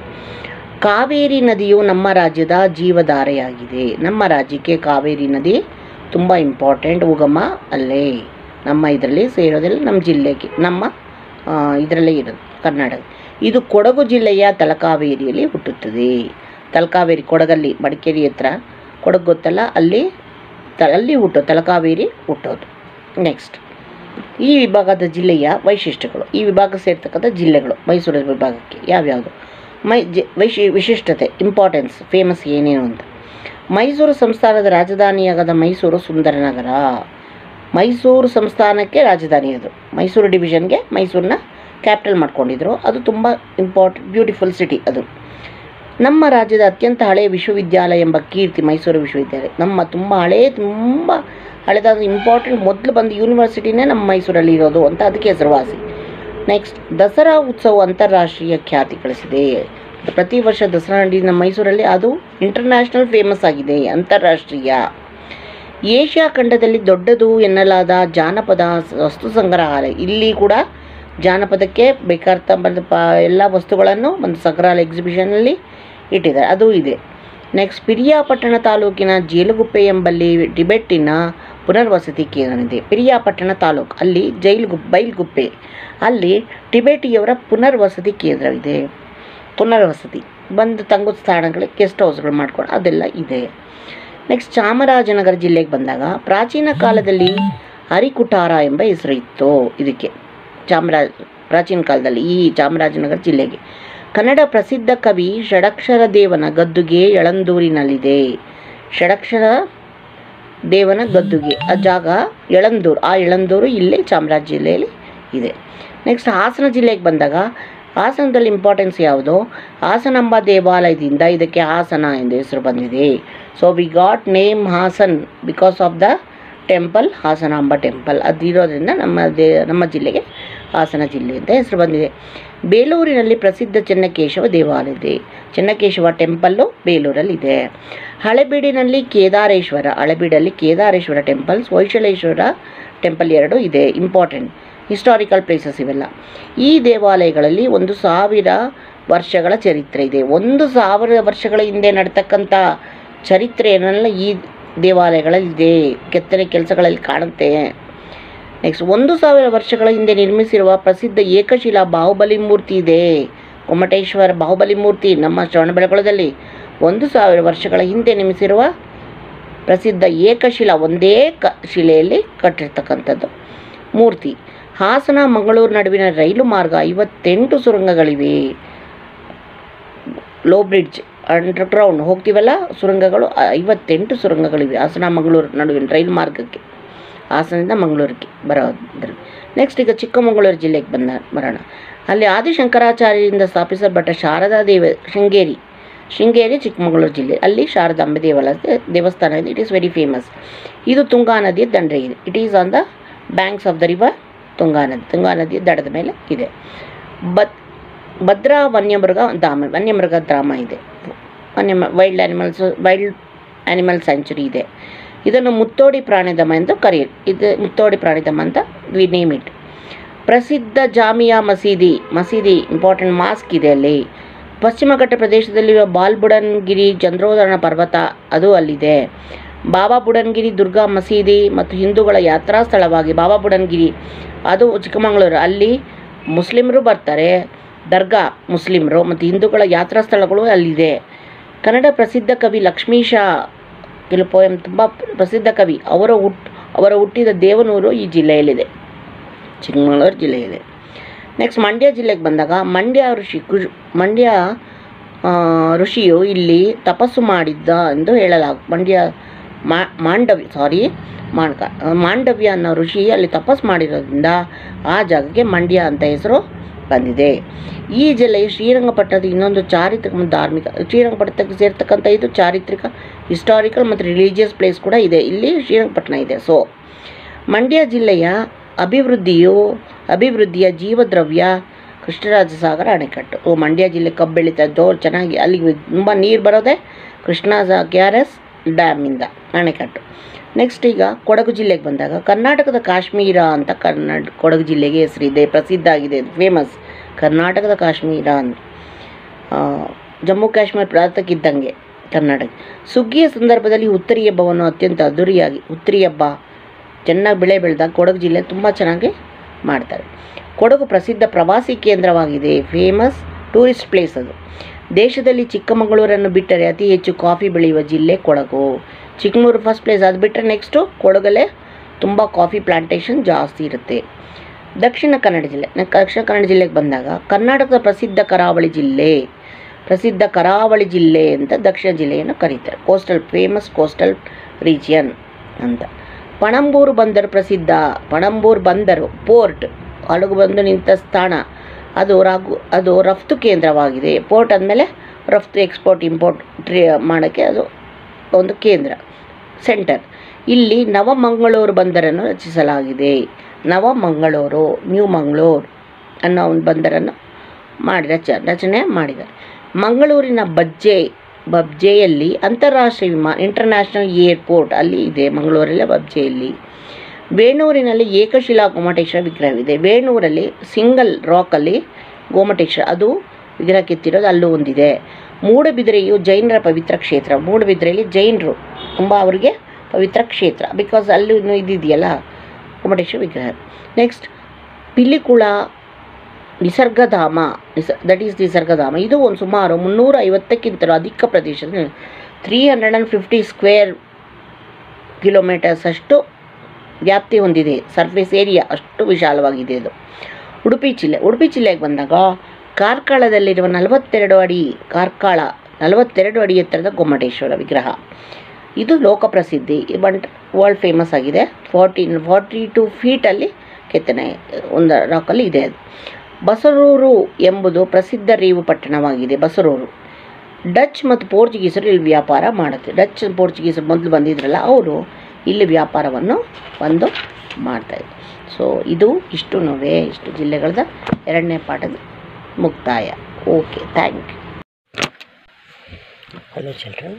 ಕಾವೇರಿ ನದಿಯು ನಮ್ಮ ರಾಜ್ಯದ ಜೀವಧಾರೆಯಾಗಿದೆ ನಮ್ಮ ರಾಜ್ಯಕ್ಕೆ ಕಾವೇರಿ ನದಿ ತುಂಬ ಇಂಪಾರ್ಟೆಂಟ್ ಉಗಮ ಅಲ್ಲೇ ನಮ್ಮ ಇದರಲ್ಲಿ ಸೇರೋದಿಲ್ಲ ನಮ್ಮ ಜಿಲ್ಲೆಗೆ ನಮ್ಮ ಇದರಲ್ಲೇ ಇರೋದು ಕರ್ನಾಟಕ ಇದು ಕೊಡಗು ಜಿಲ್ಲೆಯ ತಲಕಾವೇರಿಯಲ್ಲಿ ಹುಟ್ಟುತ್ತದೆ ತಲಕಾವೇರಿ ಕೊಡಗಲ್ಲಿ ಮಡಿಕೇರಿ ಹತ್ರ ಕೊಡಗು ಗೊತ್ತಲ್ಲ ಅಲ್ಲಿ ತ ಅಲ್ಲಿ ಹುಟ್ಟೋ ತಲಕಾವೇರಿ ಹುಟ್ಟೋದು ನೆಕ್ಸ್ಟ್ ಈ ವಿಭಾಗದ ಜಿಲ್ಲೆಯ ವೈಶಿಷ್ಟ್ಯಗಳು ಈ ವಿಭಾಗ ಸೇರ್ತಕ್ಕಂಥ ಜಿಲ್ಲೆಗಳು ಮೈಸೂರು ವಿಭಾಗಕ್ಕೆ ಯಾವ್ಯಾವುದು ಮೈ ಜಿ ವೈಶಿ ವಿಶಿಷ್ಟತೆ ಇಂಪಾರ್ಟೆನ್ಸ್ ಫೇಮಸ್ ಏನೇನು ಅಂತ ಮೈಸೂರು ಸಂಸ್ಥಾನದ ರಾಜಧಾನಿಯಾಗದ ಮೈಸೂರು ಸುಂದರ ನಗರ ಮೈಸೂರು ಸಂಸ್ಥಾನಕ್ಕೆ ರಾಜಧಾನಿ ಅದು ಮೈಸೂರು ಡಿವಿಷನ್ಗೆ ಮೈಸೂರನ್ನ ಕ್ಯಾಪಿಟಲ್ ಮಾಡ್ಕೊಂಡಿದ್ರು ಅದು ತುಂಬ ಇಂಪಾರ್ಟೆಂಟ್ ಬ್ಯೂಟಿಫುಲ್ ಸಿಟಿ ಅದು ನಮ್ಮ ರಾಜ್ಯದ ಅತ್ಯಂತ ಹಳೆಯ ವಿಶ್ವವಿದ್ಯಾಲಯ ಎಂಬ ಕೀರ್ತಿ ಮೈಸೂರು ವಿಶ್ವವಿದ್ಯಾಲಯ ನಮ್ಮ ತುಂಬ ಹಳೇ ತುಂಬ ಹಳೆದಾದ ಇಂಪಾರ್ಟೆಂಟ್ ಮೊದಲು ಬಂದು ಯೂನಿವರ್ಸಿಟಿನೇ ನಮ್ಮ ಮೈಸೂರಲ್ಲಿ ಇರೋದು ಅಂತ ಅದಕ್ಕೆ ಹೆಸರುವಾಸಿ ನೆಕ್ಸ್ಟ್ ದಸರಾ ಉತ್ಸವ ಅಂತಾರಾಷ್ಟ್ರೀಯ ಖ್ಯಾತಿ ಗಳಿಸಿದೆ ಪ್ರತಿ ವರ್ಷ ದಸರಾ ನಡಿ ನಮ್ಮ ಮೈಸೂರಲ್ಲಿ ಅದು ಇಂಟರ್ನ್ಯಾಷನಲ್ ಫೇಮಸ್ ಆಗಿದೆ ಅಂತಾರಾಷ್ಟ್ರೀಯ ಏಷ್ಯಾ ಖಂಡದಲ್ಲಿ ದೊಡ್ಡದು ಎನ್ನಲಾದ ಜಾನಪದ ವಸ್ತು ಸಂಗ್ರಹಾಲಯ ಇಲ್ಲಿ ಕೂಡ ಜಾನಪದಕ್ಕೆ ಬೇಕಾದ ಬಂದ ಪ ಎಲ್ಲ ವಸ್ತುಗಳನ್ನು ಒಂದು ಸಂಗ್ರಹಾಲಯ ಎಕ್ಸಿಬಿಷನಲ್ಲಿ ಇಟ್ಟಿದ್ದಾರೆ ಅದು ಇದೆ ನೆಕ್ಸ್ಟ್ ಪಿರಿಯಾಪಟ್ಟಣ ತಾಲೂಕಿನ ಜೇಲುಗುಪ್ಪೆ ಎಂಬಲ್ಲಿ ಟಿಬೆಟ್ಟಿನ ಪುನರ್ವಸತಿ ಕೇಂದ್ರವಿದೆ ಪಿರಿಯಾಪಟ್ಟಣ ತಾಲೂಕು ಅಲ್ಲಿ ಜೈಲುಗು ಬೈಲ್ಗುಪ್ಪೆ ಅಲ್ಲಿ ಟಿಬೆಟಿಯವರ ಪುನರ್ವಸತಿ ಕೇಂದ್ರವಿದೆ ಪುನರ್ವಸತಿ ಬಂದು ತಂಗು ಸ್ಥಾನಗಳಿಗೆ ಗೆಸ್ಟ್ ಹೌಸ್ಗಳು ಮಾಡ್ಕೊಂಡು ಅದೆಲ್ಲ ಇದೆ ನೆಕ್ಸ್ಟ್ ಚಾಮರಾಜನಗರ ಜಿಲ್ಲೆಗೆ ಬಂದಾಗ ಪ್ರಾಚೀನ ಕಾಲದಲ್ಲಿ ಹರಿಕುಟಾರ ಎಂಬ ಹೆಸರು ಇತ್ತು ಇದಕ್ಕೆ ಚಾಮರಾಜ ಪ್ರಾಚೀನ ಕಾಲದಲ್ಲಿ ಈ ಚಾಮರಾಜನಗರ ಜಿಲ್ಲೆಗೆ ಕನ್ನಡ ಪ್ರಸಿದ್ಧ ಕವಿ ಷಡಕ್ಷರ ದೇವನ ಗದ್ದುಗೆ ಯಳಂದೂರಿನಲ್ಲಿದೆ ಷಡಕ್ಷರ ದೇವನ ಗದ್ದುಗೆ ಆ ಜಾಗ ಯಳಂದೂರು ಆ ಯಳಂದೂರು ಇಲ್ಲೇ ಚಾಮರಾಜ ಜಿಲ್ಲೆಯಲ್ಲಿ ಇದೆ ನೆಕ್ಸ್ಟ್ ಹಾಸನ ಜಿಲ್ಲೆಗೆ ಬಂದಾಗ ಹಾಸನದಲ್ಲಿ ಇಂಪಾರ್ಟೆನ್ಸ್ ಯಾವುದು ಹಾಸನಾಂಬ ದೇವಾಲಯದಿಂದ ಇದಕ್ಕೆ ಹಾಸನ ಎಂದು ಹೆಸರು ಬಂದಿದೆ so we got name Hassan because of the temple Hasanamba temple ಅದಿರೋದ್ರಿಂದ ನಮ್ಮ ದೇ ನಮ್ಮ ಜಿಲ್ಲೆಗೆ ಹಾಸನ ಜಿಲ್ಲೆ ಅಂತ ಹೆಸರು ಬಂದಿದೆ ಬೇಲೂರಿನಲ್ಲಿ ಪ್ರಸಿದ್ಧ ಚೆನ್ನಕೇಶವ ದೇವಾಲಯ ಇದೆ ಚೆನ್ನಕೇಶವ ಟೆಂಪಲ್ಲು ಬೇಲೂರಲ್ಲಿದೆ ಹಳೆಬೀಡಿನಲ್ಲಿ ಕೇದಾರೇಶ್ವರ ಹಳೆಬೀಡಲ್ಲಿ ಕೇದಾರೇಶ್ವರ ಟೆಂಪಲ್ಸ್ ಹೊಯ್ಸಳೇಶ್ವರ ಟೆಂಪಲ್ ಎರಡು ಇದೆ ಇಂಪಾರ್ಟೆಂಟ್ ಹಿಸ್ಟಾರಿಕಲ್ ಪ್ಲೇಸಸ್ ಇವೆಲ್ಲ ಈ ದೇವಾಲಯಗಳಲ್ಲಿ ಒಂದು ಸಾವಿರ ವರ್ಷಗಳ ಚರಿತ್ರೆ ಇದೆ ಒಂದು ಸಾವಿರ ವರ್ಷಗಳ ಹಿಂದೆ ನಡ್ತಕ್ಕಂಥ ಚರಿತ್ರೆಯನ್ನೆಲ್ಲ ಈ ದೇವಾಲಯಗಳಲ್ಲಿದೆ ಕೆತ್ತನೆ ಕೆಲಸಗಳಲ್ಲಿ ಕಾಣುತ್ತೆ ನೆಕ್ಸ್ಟ್ ಒಂದು ಸಾವಿರ ವರ್ಷಗಳ ಹಿಂದೆ ನಿರ್ಮಿಸಿರುವ ಪ್ರಸಿದ್ಧ ಏಕಶಿಲಾ ಬಾಹುಬಲಿ ಮೂರ್ತಿ ಇದೆ ಗೊಮ್ಮಟೇಶ್ವರ ಬಾಹುಬಲಿ ಮೂರ್ತಿ ನಮ್ಮ ಶ್ರವಣಬೆಳಗೊಳದಲ್ಲಿ ಒಂದು ಸಾವಿರ ವರ್ಷಗಳ ಹಿಂದೆ ನಿರ್ಮಿಸಿರುವ ಪ್ರಸಿದ್ಧ ಏಕಶಿಲಾ ಒಂದೇ ಕ ಶಿಲೆಯಲ್ಲಿ ಕಟ್ಟಿರ್ತಕ್ಕಂಥದ್ದು ಮೂರ್ತಿ ಹಾಸನ ಮಂಗಳೂರು ನಡುವಿನ ರೈಲು ಮಾರ್ಗ ಐವತ್ತೆಂಟು ಸುರಂಗಗಳಿವೆ ಲೋ ಬ್ರಿಡ್ಜ್ ಅಂಡರ್ಗ್ರೌಂಡ್ ಹೋಗ್ತೀವಲ್ಲ ಸುರಂಗಗಳು ಐವತ್ತೆಂಟು ಸುರಂಗಗಳಿವೆ ಹಾಸನ ಮಂಗಳೂರು ನಡುವಿನ ರೈಲು ಮಾರ್ಗಕ್ಕೆ ಹಾಸನದಿಂದ ಮಂಗಳೂರಿಗೆ ಬರೋದ್ರ ನೆಕ್ಸ್ಟ್ ಈಗ ಚಿಕ್ಕಮಗಳೂರು ಜಿಲ್ಲೆಗೆ ಬಂದ ಬರೋಣ ಅಲ್ಲಿ ಆದಿಶಂಕರಾಚಾರ್ಯರಿಂದ ಸ್ಥಾಪಿಸಲ್ಪಟ್ಟ ಶಾರದಾ ದೇವ ಶೃಂಗೇರಿ ಶೃಂಗೇರಿ ಚಿಕ್ಕಮಗಳೂರು ಜಿಲ್ಲೆ ಅಲ್ಲಿ ಶಾರದಾಂಬೆ ದೇವಾಲಯ ದೇವಸ್ಥಾನ ಇದೆ ಇಟ್ ಈಸ್ ವೆರಿ ಫೇಮಸ್ ಇದು ತುಂಗಾ ನದಿಯ ದಂಡೆ ಇದೆ it is on the banks of the river Tunga ನದಿ ತುಂಗಾ ನದಿಯ ದಡದ ಮೇಲೆ ಇದೆ ಬತ್ ಭದ್ರಾ ವನ್ಯಮೃಗ ಧಾಮ ವನ್ಯಮೃಗ ಧಾಮ ಇದೆ ವನ್ಯ wild animals wild animal sanctuary ಇದೆ ಇದನ್ನು ಮುತ್ತೋಡಿ ಪ್ರಾಣಿಧಾಮ ಎಂದು ಕರೆಯ ಇದು ಮುತ್ತೋಡಿ ಪ್ರಾಣಿಧಾಮ ಅಂತ ವಿ ನೇಮ್ ಇಟ್ ಪ್ರಸಿದ್ಧ ಜಾಮಿಯಾ ಮಸೀದಿ ಮಸೀದಿ ಇಂಪಾರ್ಟೆಂಟ್ ಮಾಸ್ಕ್ ಇದೆ ಅಲ್ಲಿ ಪಶ್ಚಿಮ ಘಟ್ಟ ಪ್ರದೇಶದಲ್ಲಿರುವ ಬಾಲ್ಬುಡನ್ಗಿರಿ ಚಂದ್ರೋದರಣ ಪರ್ವತ ಅದು ಅಲ್ಲಿದೆ ಬಾಬಾ ಬುಡನ್ಗಿರಿ ದುರ್ಗಾ ಮಸೀದಿ ಮತ್ತು ಹಿಂದೂಗಳ ಯಾತ್ರಾ ಸ್ಥಳವಾಗಿ ಬಾಬಾ ಬುಡನ್ಗಿರಿ ಅದು ಚಿಕ್ಕಮಗಳೂರು ಅಲ್ಲಿ ಮುಸ್ಲಿಮರು ಬರ್ತಾರೆ ದರ್ಗಾ ಮುಸ್ಲಿಮರು ಮತ್ತು ಹಿಂದೂಗಳ ಯಾತ್ರಾ ಸ್ಥಳಗಳು ಅಲ್ಲಿದೆ ಕನ್ನಡ ಪ್ರಸಿದ್ಧ ಕವಿ ಲಕ್ಷ್ಮೀಶ ಕೆಲವು ಪೋಯಮ್ ತುಂಬ ಪ್ರಸಿದ್ಧ ಕವಿ ಅವರ ಹುಟ್ ಅವರ ಹುಟ್ಟಿದ ದೇವನೂರು ಈ ಜಿಲ್ಲೆಯಲ್ಲಿದೆ ಚಿಕ್ಕಮಗಳೂರು ಜಿಲ್ಲೆಯಲ್ಲಿ ನೆಕ್ಸ್ಟ್ ಮಂಡ್ಯ ಜಿಲ್ಲೆಗೆ ಬಂದಾಗ ಮಂಡ್ಯ ಋಷಿ ಕುಶ್ ಮಂಡ್ಯ ಆ, ಋಷಿಯು ಇಲ್ಲಿ ತಪಸ್ಸು ಮಾಡಿದ್ದ ಎಂದು ಹೇಳಲಾಗ ಮಂಡ್ಯ ಮಾ ಮಾಂಡವ್ಯ ಸಾರಿ ಮಾಣ್ಕ ಮಾಂಡವ್ಯ ಅನ್ನೋ ಋಷಿ ಅಲ್ಲಿ ತಪಸ್ಸು ಮಾಡಿರೋದ್ರಿಂದ ಆ ಜಾಗಕ್ಕೆ ಮಂಡ್ಯ ಅಂತ ಹೆಸರು ಬಂದಿದೆ ಈ ಜಿಲ್ಲೆಯು ಶ್ರೀರಂಗಪಟ್ಟಣದ ಇನ್ನೊಂದು ಚಾರಿತ್ರಿಕ ಮತ್ತು ಧಾರ್ಮಿಕ ಶ್ರೀರಂಗಪಟ್ಟಣಕ್ಕೆ ಸೇರ್ತಕ್ಕಂಥ ಇದು ಚಾರಿತ್ರಿಕ ಹಿಸ್ಟಾರಿಕಲ್ ಮತ್ತು ರಿಲಿಜಿಯಸ್ ಪ್ಲೇಸ್ ಕೂಡ ಇದೆ ಇಲ್ಲಿ ಶ್ರೀರಂಗಪಟ್ಟಣ ಇದೆ ಸೊ ಮಂಡ್ಯ ಜಿಲ್ಲೆಯ ಅಭಿವೃದ್ಧಿಯು ಅಭಿವೃದ್ಧಿಯ ಜೀವದ್ರವ್ಯ ಕೃಷ್ಣರಾಜಸಾಗರ ಅಣೆಕಟ್ಟು ಓ ಮಂಡ್ಯ ಜಿಲ್ಲೆ ಕಬ್ಬು ಬೆಳೀತಾ ಜೋರು ಚೆನ್ನಾಗಿ ಅಲ್ಲಿಗೆ ತುಂಬ ನೀರು ಬರೋದೇ ಕೃಷ್ಣ ಕೆ ಆರ್ ಎಸ್ ಡ್ಯಾಮಿಂದ ಅಣೆಕಟ್ಟು ನೆಕ್ಸ್ಟ್ ಈಗ ಕೊಡಗು ಜಿಲ್ಲೆಗೆ ಬಂದಾಗ ಕರ್ನಾಟಕದ ಕಾಶ್ಮೀರ ಅಂತ ಕನ್ನಡ ಕೊಡಗು ಜಿಲ್ಲೆಗೆ ಹೆಸರಿದೆ ಪ್ರಸಿದ್ಧ ಆಗಿದೆ ಫೇಮಸ್ ಕರ್ನಾಟಕದ ಕಾಶ್ಮೀರ ಅಂತ ಆ, ಜಮ್ಮು ಕಾಶ್ಮೀರ ಪ್ರಾಂತಕ್ಕಿದ್ದಂಗೆ ಕರ್ನಾಟಕ ಸುಗ್ಗಿಯ ಸಂದರ್ಭದಲ್ಲಿ ಹುತ್ತರಿ ಹಬ್ಬವನ್ನು ಅತ್ಯಂತ ಅದ್ದೂರಿಯಾಗಿ ಹುತ್ತರಿ ಹಬ್ಬ ಚೆನ್ನಾಗಿ ಬೆಳೆ ಬೆಳೆದಾಗ ಕೊಡಗು ಜಿಲ್ಲೆ ತುಂಬ ಚೆನ್ನಾಗಿ ಮಾಡ್ತಾರೆ ಕೊಡಗು ಪ್ರಸಿದ್ಧ ಪ್ರವಾಸಿ ಕೇಂದ್ರವಾಗಿದೆ ಫೇಮಸ್ ಟೂರಿಸ್ಟ್ ಪ್ಲೇಸ್ ಅದು ದೇಶದಲ್ಲಿ ಚಿಕ್ಕಮಗಳೂರನ್ನು ಬಿಟ್ಟರೆ ಅತಿ ಹೆಚ್ಚು ಕಾಫಿ ಬೆಳೆಯುವ ಜಿಲ್ಲೆ ಕೊಡಗು ಚಿಕ್ಕಮಗಳೂರು ಫಸ್ಟ್ ಪ್ಲೇಸ್ ಅದು ಬಿಟ್ಟರೆ ನೆಕ್ಸ್ಟು ಕೊಡಗಲ್ಲೇ ತುಂಬ ಕಾಫಿ ಪ್ಲಾಂಟೇಶನ್ ಜಾಸ್ತಿ ಇರುತ್ತೆ ದಕ್ಷಿಣ ಕನ್ನಡ ಜಿಲ್ಲೆ ನ- ದಕ್ಷಿಣ ಕನ್ನಡ ಜಿಲ್ಲೆಗೆ ಬಂದಾಗ ಕರ್ನಾಟಕದ ಪ್ರಸಿದ್ಧ ಕರಾವಳಿ ಜಿಲ್ಲೆ ಪ್ರಸಿದ್ಧ ಕರಾವಳಿ ಜಿಲ್ಲೆ ಅಂತ ದಕ್ಷಿಣ ಜಿಲ್ಲೆಯನ್ನು ಕರೀತಾರೆ ಕೋಸ್ಟಲ್ ಫೇಮಸ್ ಕೋಸ್ಟಲ್ ರೀಜಿಯನ್ ಅಂತ ಪಣಂಬೂರು ಬಂದರು ಪ್ರಸಿದ್ಧ ಪಣಂಬೂರು ಬಂದರು ಪೋರ್ಟ್ ಹಡಗು ಬಂದು ನಿಂತ ಸ್ಥಾನ ಅದು ರಾಗು ಅದು ರಫ್ತು ಕೇಂದ್ರವಾಗಿದೆ ಪೋರ್ಟ್ ಅಂದಮೇಲೆ ರಫ್ತು ಎಕ್ಸ್ಪೋರ್ಟ್ ಇಂಪೋರ್ಟ್ ಟ್ರೇ ಮಾಡೋಕ್ಕೆ ಅದು ಒಂದು ಕೇಂದ್ರ ಸೆಂಟರ್ ಇಲ್ಲಿ ನವಮಂಗಳೂರು ಬಂದರನ್ನು ರಚಿಸಲಾಗಿದೆ ನವಮಂಗಳೂರು ನ್ಯೂ ಮಂಗಳೂರು ಅನ್ನೋ ಒಂದು ಬಂದರನ್ನು ಮಾಡಿ ರಚ ರಚನೆ ಮಾಡಿದ್ದಾರೆ ಮಂಗಳೂರಿನ ಬಜ್ಜೆ ಬಬ್ಜೆಯಲ್ಲಿ ಅಂತಾರಾಷ್ಟ್ರೀಯ ವಿಮಾನ ಇಂಟರ್ನ್ಯಾಷನಲ್ ಏರ್ಪೋರ್ಟ್ ಅಲ್ಲಿ ಇದೆ ಮಂಗಳೂರಲ್ಲೇ ಬಬ್ಜೆಯಲ್ಲಿ ವೇಣೂರಿನಲ್ಲಿ ಏಕಶಿಲಾ ಗೋಮಟೇಶ್ವರ ವಿಗ್ರಹವಿದೆ ವೇಣೂರಲ್ಲಿ ಸಿಂಗಲ್ ರಾಕಲ್ಲಿ ಗೋಮಟೇಶ್ವರ ಅದು ವಿಗ್ರಹ ಕೆತ್ತಿರೋದು ಅಲ್ಲೂ ಒಂದಿದೆ ಮೂಡಬಿದಿರೆಯು ಜೈನರ ಪವಿತ್ರ ಕ್ಷೇತ್ರ ಮೂಡಬಿದಿರೆಯಲ್ಲಿ ಜೈನರು ತುಂಬ ಅವರಿಗೆ ಪವಿತ್ರ ಕ್ಷೇತ್ರ ಬಿಕಾಸ್ ಅಲ್ಲಿ ಇದಿದೆಯಲ್ಲ ಗೋಮಟೇಶ್ವರ ವಿಗ್ರಹ ನೆಕ್ಸ್ಟ್ ಪಿಲಿಕುಳ ನಿಸರ್ಗಧಾಮ ನಿಸ ದಟ್ ಈಸ್ ನಿಸರ್ಗಧಾಮ ಇದು ಒಂದು ಸುಮಾರು ಮುನ್ನೂರ ಐವತ್ತಕ್ಕಿಂತಲೂ ಅಧಿಕ ಪ್ರದೇಶದ three hundred and fifty square kilometers ಅಷ್ಟು ವ್ಯಾಪ್ತಿ ಹೊಂದಿದೆ ಸರ್ಫೇಸ್ ಏರಿಯಾ ಅಷ್ಟು ವಿಶಾಲವಾಗಿದೆ ಇದು ಉಡುಪಿ ಜಿಲ್ಲೆ ಉಡುಪಿ ಜಿಲ್ಲೆಗೆ ಬಂದಾಗ ಕಾರ್ಕಳದಲ್ಲಿರುವ ನಲವತ್ತೆರಡು ಅಡಿ ಕಾರ್ಕಳ ನಲವತ್ತೆರಡು ಅಡಿ ಎತ್ತರದ ಗೊಮ್ಮಟೇಶ್ವರ ವಿಗ್ರಹ ಇದು ಲೋಕಪ್ರಸಿದ್ಧಿ ಬಟ್ ವರ್ಲ್ಡ್ ಫೇಮಸ್ ಆಗಿದೆ ಫಾರ್ಟಿ ಫಾರ್ಟಿ ಟು ಫೀಟಲ್ಲಿ ಕೆತ್ತನೆ ಒಂದು ರಾಕಲ್ಲಿ ಇದೆ ಅದು ಬಸರೂರು ಎಂಬುದು ಪ್ರಸಿದ್ಧ ರೀವು ಪಟ್ಟಣವಾಗಿದೆ ಬಸರೂರು ಡಚ್ ಮತ್ತು ಪೋರ್ಚುಗೀಸರು ಇಲ್ಲಿ ವ್ಯಾಪಾರ ಮಾಡುತ್ತೆ ಡಚ್ ಪೋರ್ಚುಗೀಸರು ಮೊದಲು ಬಂದಿದ್ರಲ್ಲ ಅವರು ಇಲ್ಲಿ ವ್ಯಾಪಾರವನ್ನು ಬಂದು ಮಾಡ್ತಾಯಿದ್ರು ಸೊ ಇದು ಇಷ್ಟು ನೋವೇ ಇಷ್ಟು ಜಿಲ್ಲೆಗಳದ ಎರಡನೇ ಪಾಠದ ಮುಕ್ತಾಯ okay thank you hello children